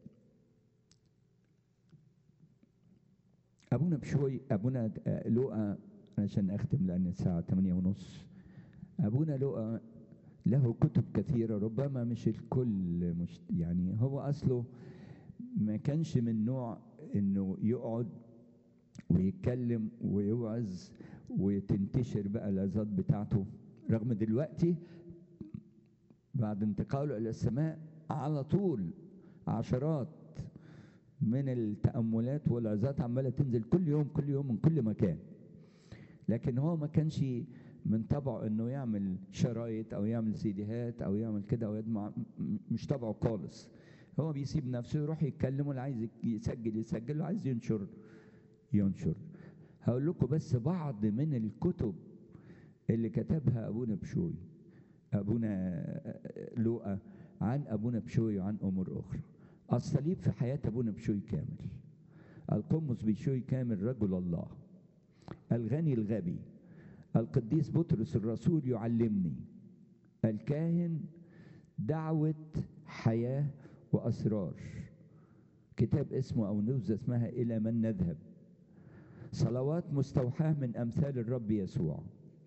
أبونا بشوي أبونا آه، لوقا عشان أختم لأن الساعة تمانية ونص أبونا لوقا له كتب كثيرة ربما مش الكل مش يعني هو أصله ما كانش من نوع إنه يقعد ويتكلم ويوعظ وتنتشر بقى العظات بتاعته رغم دلوقتي بعد انتقاله إلى السماء على طول عشرات من التأملات والعظات عمالة تنزل كل يوم كل يوم من كل مكان لكن هو ما كانش من طبعه انه يعمل شرايط او يعمل سيديهات او يعمل كده او يدمع م- مش طبعه خالص هو بيسيب نفسه يروح يتكلم واللي عايز يسجل يسجل واللي عايز ينشر ينشر هقول لكم بس بعض من الكتب اللي كتبها ابونا بشوي ابونا لوقا عن ابونا بشوي وعن امور اخرى الصليب في حياه ابونا بشوي كامل القمص بشوي كامل رجل الله الغني الغبي القديس بطرس الرسول يعلمني الكاهن دعوة حياة وأسرار كتاب اسمه أو نبذة اسمها إلى من نذهب صلوات مستوحاة من أمثال الرب يسوع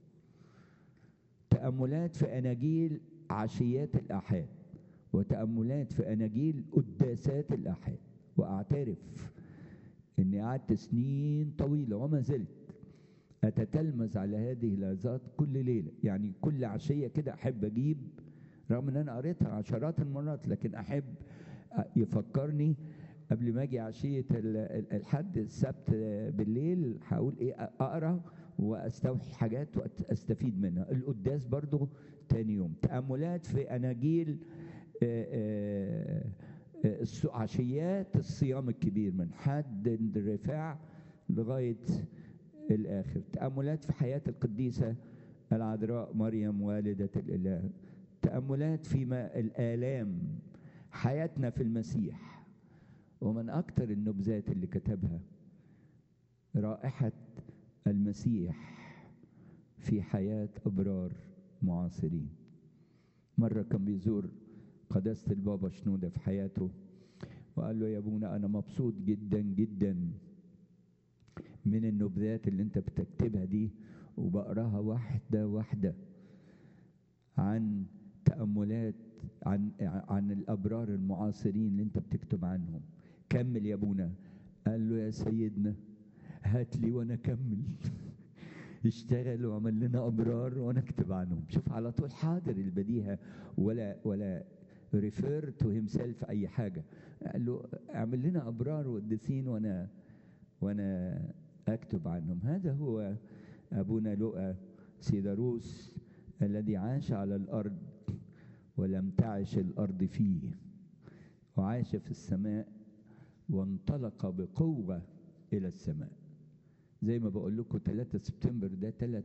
تأملات في أناجيل عشيات الآحاد وتأملات في أناجيل قداسات الآحاد وأعترف إني قعدت سنين طويلة وما زلت أتتلمذ على هذه العظات كل ليلة يعني كل عشية كده أحب أجيب رغم إن أنا قريتها عشرات المرات لكن أحب يفكرني قبل ما أجي عشية ال- ال- الحد السبت بالليل هقول إيه أقرأ واستوحي حاجات واستفيد منها القداس برضو تاني يوم تأملات في أناجيل آه، آه، آه، الس- عشيات الصيام الكبير من حد الرفاع لغاية الآخر تأملات في حياة القديسة العذراء مريم والدة الإله تأملات في ما الآلام حياتنا في المسيح ومن أكثر النبذات اللي كتبها رائحة المسيح في حياة أبرار معاصرين مرة كان بيزور قداسة البابا شنودة في حياته وقال له يا ابونا أنا مبسوط جدا جدا من النبذات اللي انت بتكتبها دي وبقراها واحدة واحدة عن تأملات عن عن الأبرار المعاصرين اللي أنت بتكتب عنهم كمل يا أبونا قال له يا سيدنا هات لي وأنا أكمل اشتغل وعمل لنا أبرار وأنا أكتب عنهم شوف على طول حاضر البديهة ولا ولا ريفير تو هيم سيلف أي حاجة قال له اعمل لنا أبرار وقديسين وأنا وأنا أكتب عنهم هذا هو أبونا لؤى سيداروس الذي عاش على الأرض ولم تعش الأرض فيه وعاش في السماء وانطلق بقوة إلى السماء زي ما بقول لكم 3 سبتمبر ده ثلاث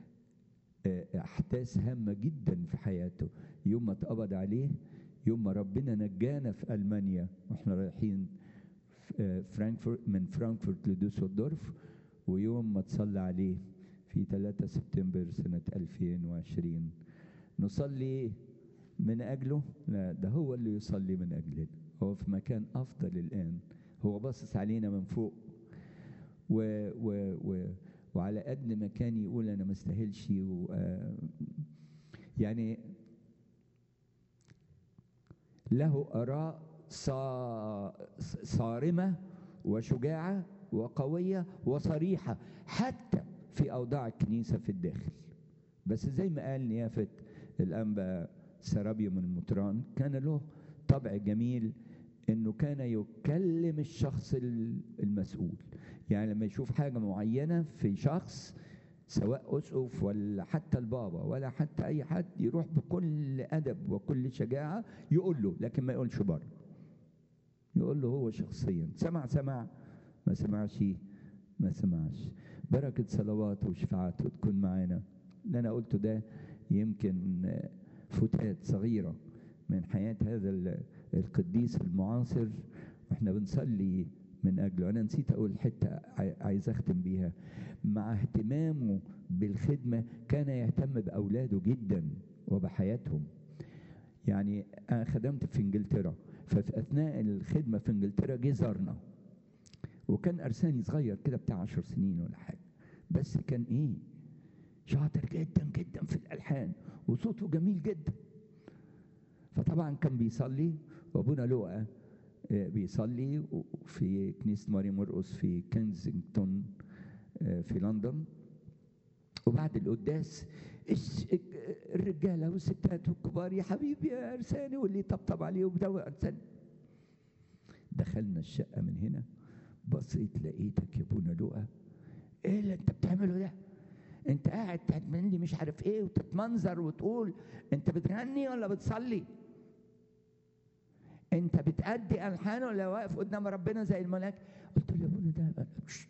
أحداث هامة جدا في حياته يوم ما اتقبض عليه يوم ما ربنا نجانا في ألمانيا واحنا رايحين فرانكفورت من فرانكفورت لدوسلدورف ويوم ما تصلى عليه في 3 سبتمبر سنة 2020 نصلي من أجله لا ده هو اللي يصلي من أجلنا هو في مكان أفضل الآن هو باصص علينا من فوق و و و وعلى قد ما كان يقول أنا ما استاهلش يعني له آراء صارمة وشجاعة وقوية وصريحة حتى في أوضاع الكنيسة في الداخل بس زي ما قال نيافة الأنبا سرابيوم المطران كان له طبع جميل انه كان يكلم الشخص المسؤول يعني لما يشوف حاجة معينة في شخص سواء أسقف ولا حتى البابا ولا حتى أي حد يروح بكل أدب وكل شجاعة يقول له لكن ما يقولش بره يقول له هو شخصيا سمع سمع ما سمعش ما سمعش بركة صلواته وشفاعته تكون معانا اللي أنا قلته ده يمكن فتات صغيرة من حياة هذا القديس المعاصر واحنا بنصلي من أجله أنا نسيت أقول حتة عايز أختم بيها مع اهتمامه بالخدمة كان يهتم بأولاده جدا وبحياتهم يعني أنا خدمت في إنجلترا ففي أثناء الخدمة في إنجلترا جه زارنا وكان أرساني صغير كده بتاع عشر سنين ولا حاجة بس كان إيه شاطر جدا جدا في الألحان وصوته جميل جدا فطبعا كان بيصلي وأبونا لؤى بيصلي في كنيسة ماري مرقس في كنزington في لندن وبعد القداس الرجاله والستات والكبار يا حبيبي يا ارساني واللي يطبطب عليه وبدوق ارساني دخلنا الشقه من هنا بصيت لقيتك يا ابونا لؤى ايه اللي انت بتعمله ده انت قاعد تعمل لي مش عارف ايه وتتمنظر وتقول انت بتغني ولا بتصلي انت بتأدي الحان ولا واقف قدام ربنا زي الملاك قلت له يا ابونا ده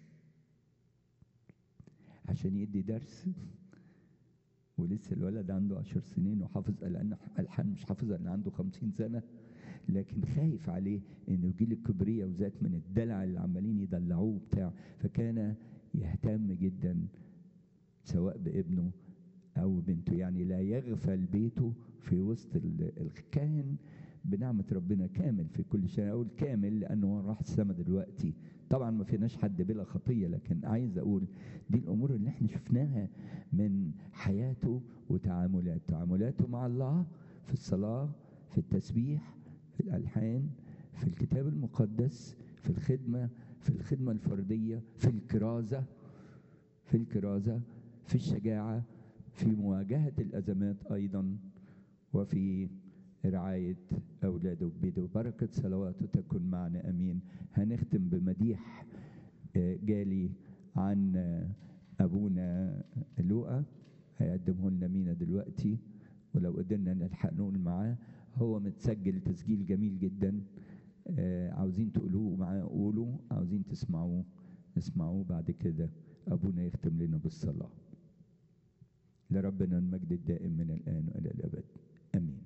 عشان يدي درس ولسه الولد عنده عشر سنين وحافظ لأن ألحان مش حافظها لأن عنده خمسين سنة لكن خايف عليه إنه يجيله الكبرية وذات من الدلع اللي عمالين يدلعوه بتاع فكان يهتم جدا سواء بابنه أو بنته يعني لا يغفل بيته في وسط الكاهن بنعمة ربنا كامل في كل شيء أقول كامل لأنه راح السما دلوقتي طبعا ما فيناش حد بلا خطية لكن عايز أقول دي الأمور اللي احنا شفناها من حياته وتعاملاته تعاملاته مع الله في الصلاة في التسبيح في الألحان في الكتاب المقدس في الخدمة في الخدمة الفردية في الكرازة في الكرازة في الشجاعة في مواجهة الأزمات أيضا وفي رعاية أولاده وبيته بركة صلواته تكن معنا أمين هنختم بمديح جالي عن أبونا لوقا هيقدمه لنا مينا دلوقتي ولو قدرنا نلحق نقول معاه هو متسجل تسجيل جميل جدا عاوزين تقولوه معاه قولوا عاوزين تسمعوه اسمعوه بعد كده أبونا يختم لنا بالصلاة لربنا المجد الدائم من الآن وإلى الأبد آمين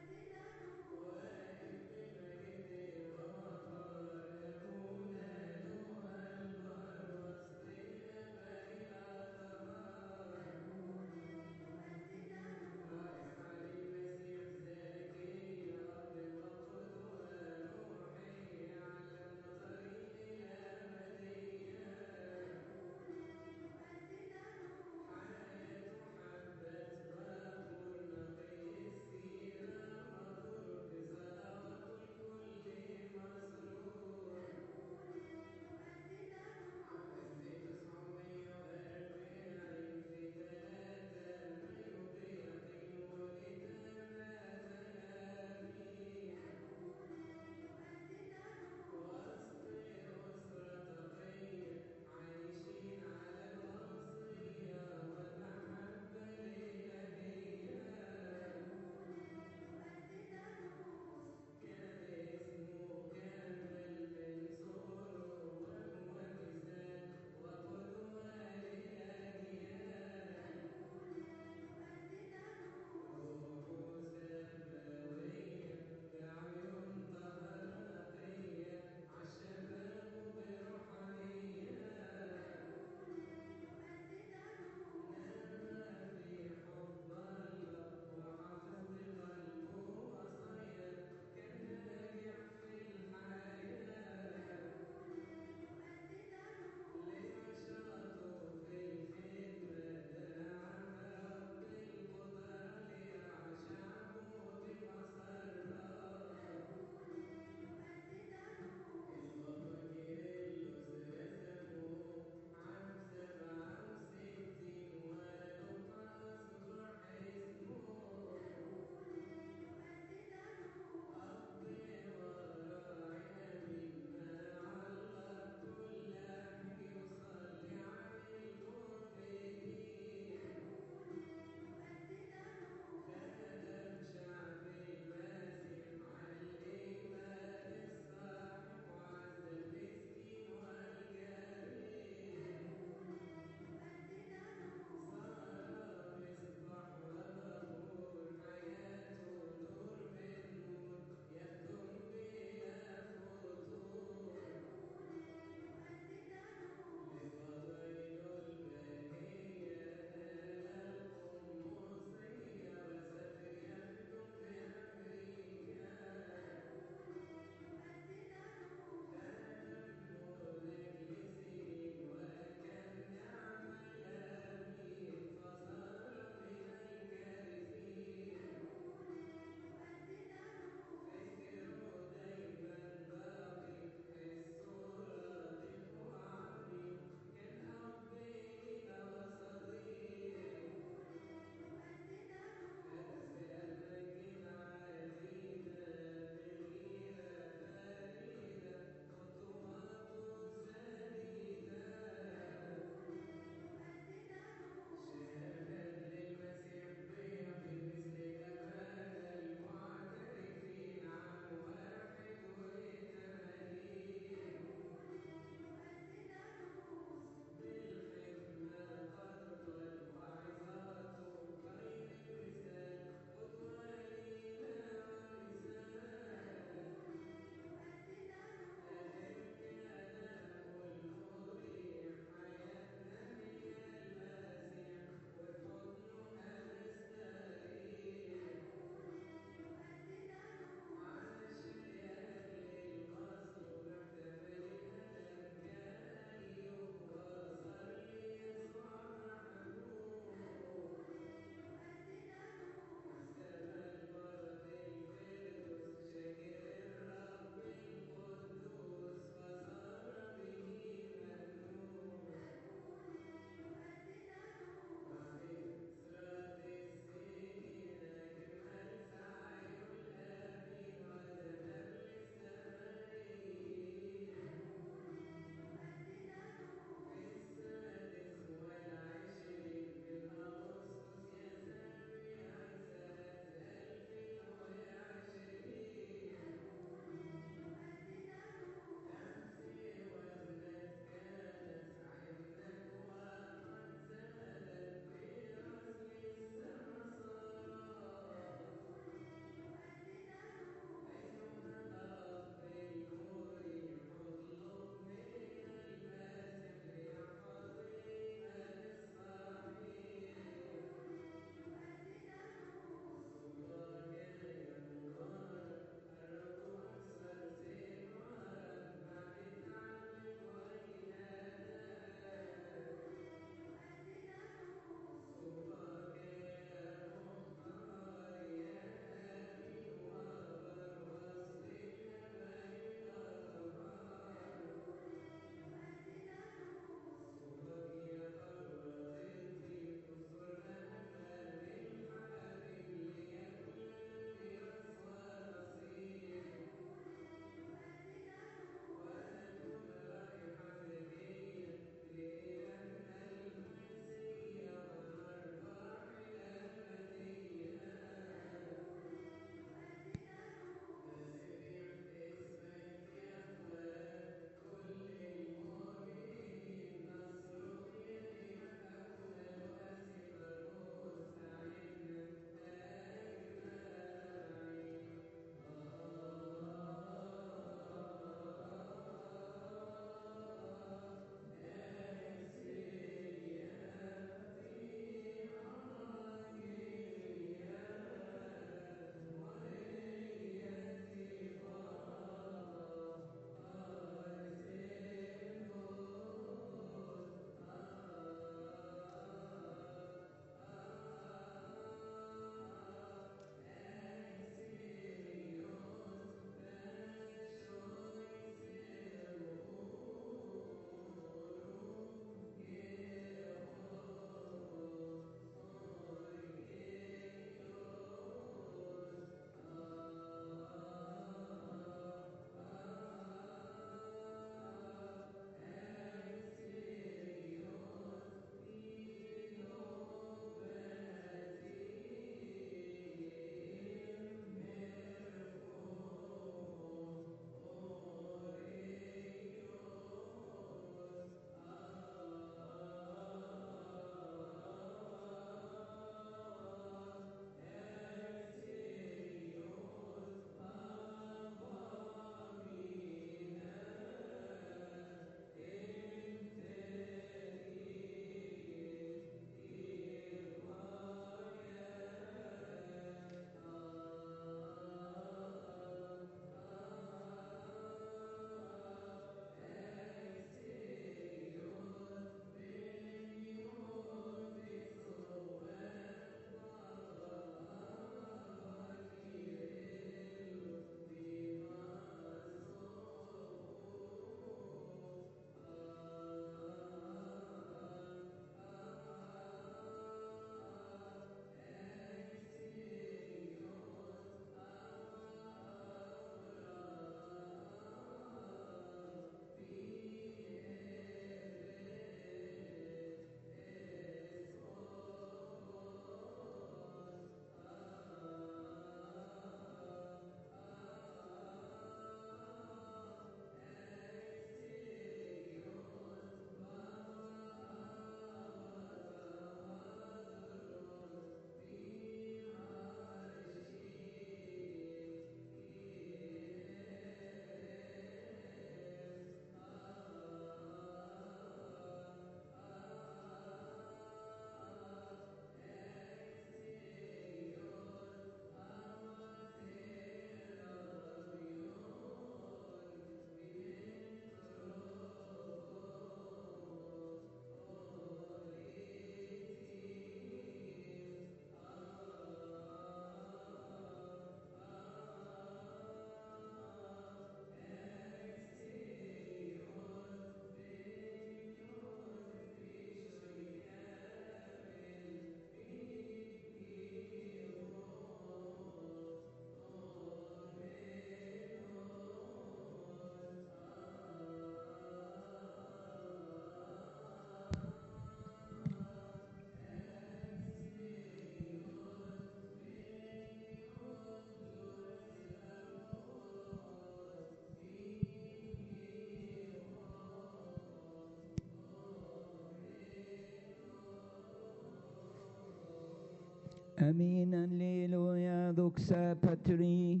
امين هللويا دوكسا باتري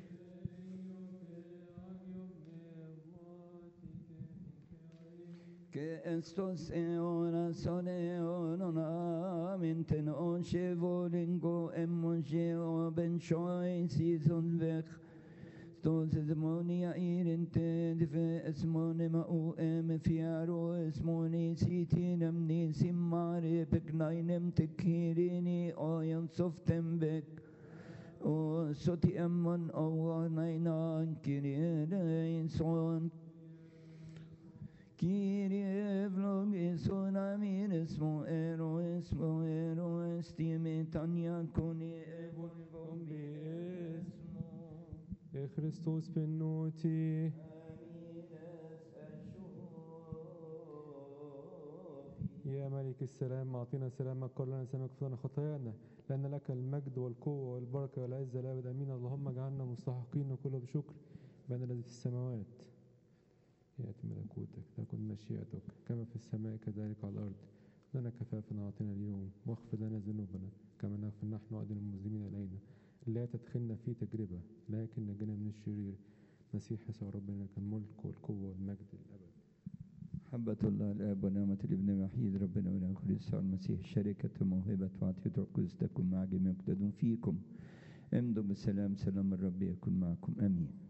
que estos eona soneonona minten on chevolingo emongeo ben choi season weg Stos esmonia irente dife esmone ma u em fiaro esmoni sitinam ni simmare peknainem tekirini oyan softem bek o soti emmon o nainan kirien son Kyrie vlogison amin esmo ero esmo ero estime tanya koni evon vombi esmo Christus benoti. يا ملك السلام أعطينا سلامك قل لنا سلامك فلنا خطايانا لأن لك المجد والقوة والبركة والعزة الأبد أمين اللهم اجعلنا مستحقين كله بشكر بأن الذي في السماوات يأتي ملكوتك تكن مشيئتك كما في السماء كذلك على الأرض لنا كفافنا أعطينا اليوم واغفر لنا ذنوبنا كما نغفر نحن أيضا المذنبين إلينا لا تدخلنا في تجربة لكن نجنا من الشرير مسيح يسوع ربنا لك الملك والقوة والمجد الأبد محبة الله الآب ونعمة الابن الوحيد ربنا ونعم يسوع المسيح شركة موهبة وعطية القدس تكن مع جميع يقتدون فيكم امضوا بالسلام سلام الرب يكن معكم آمين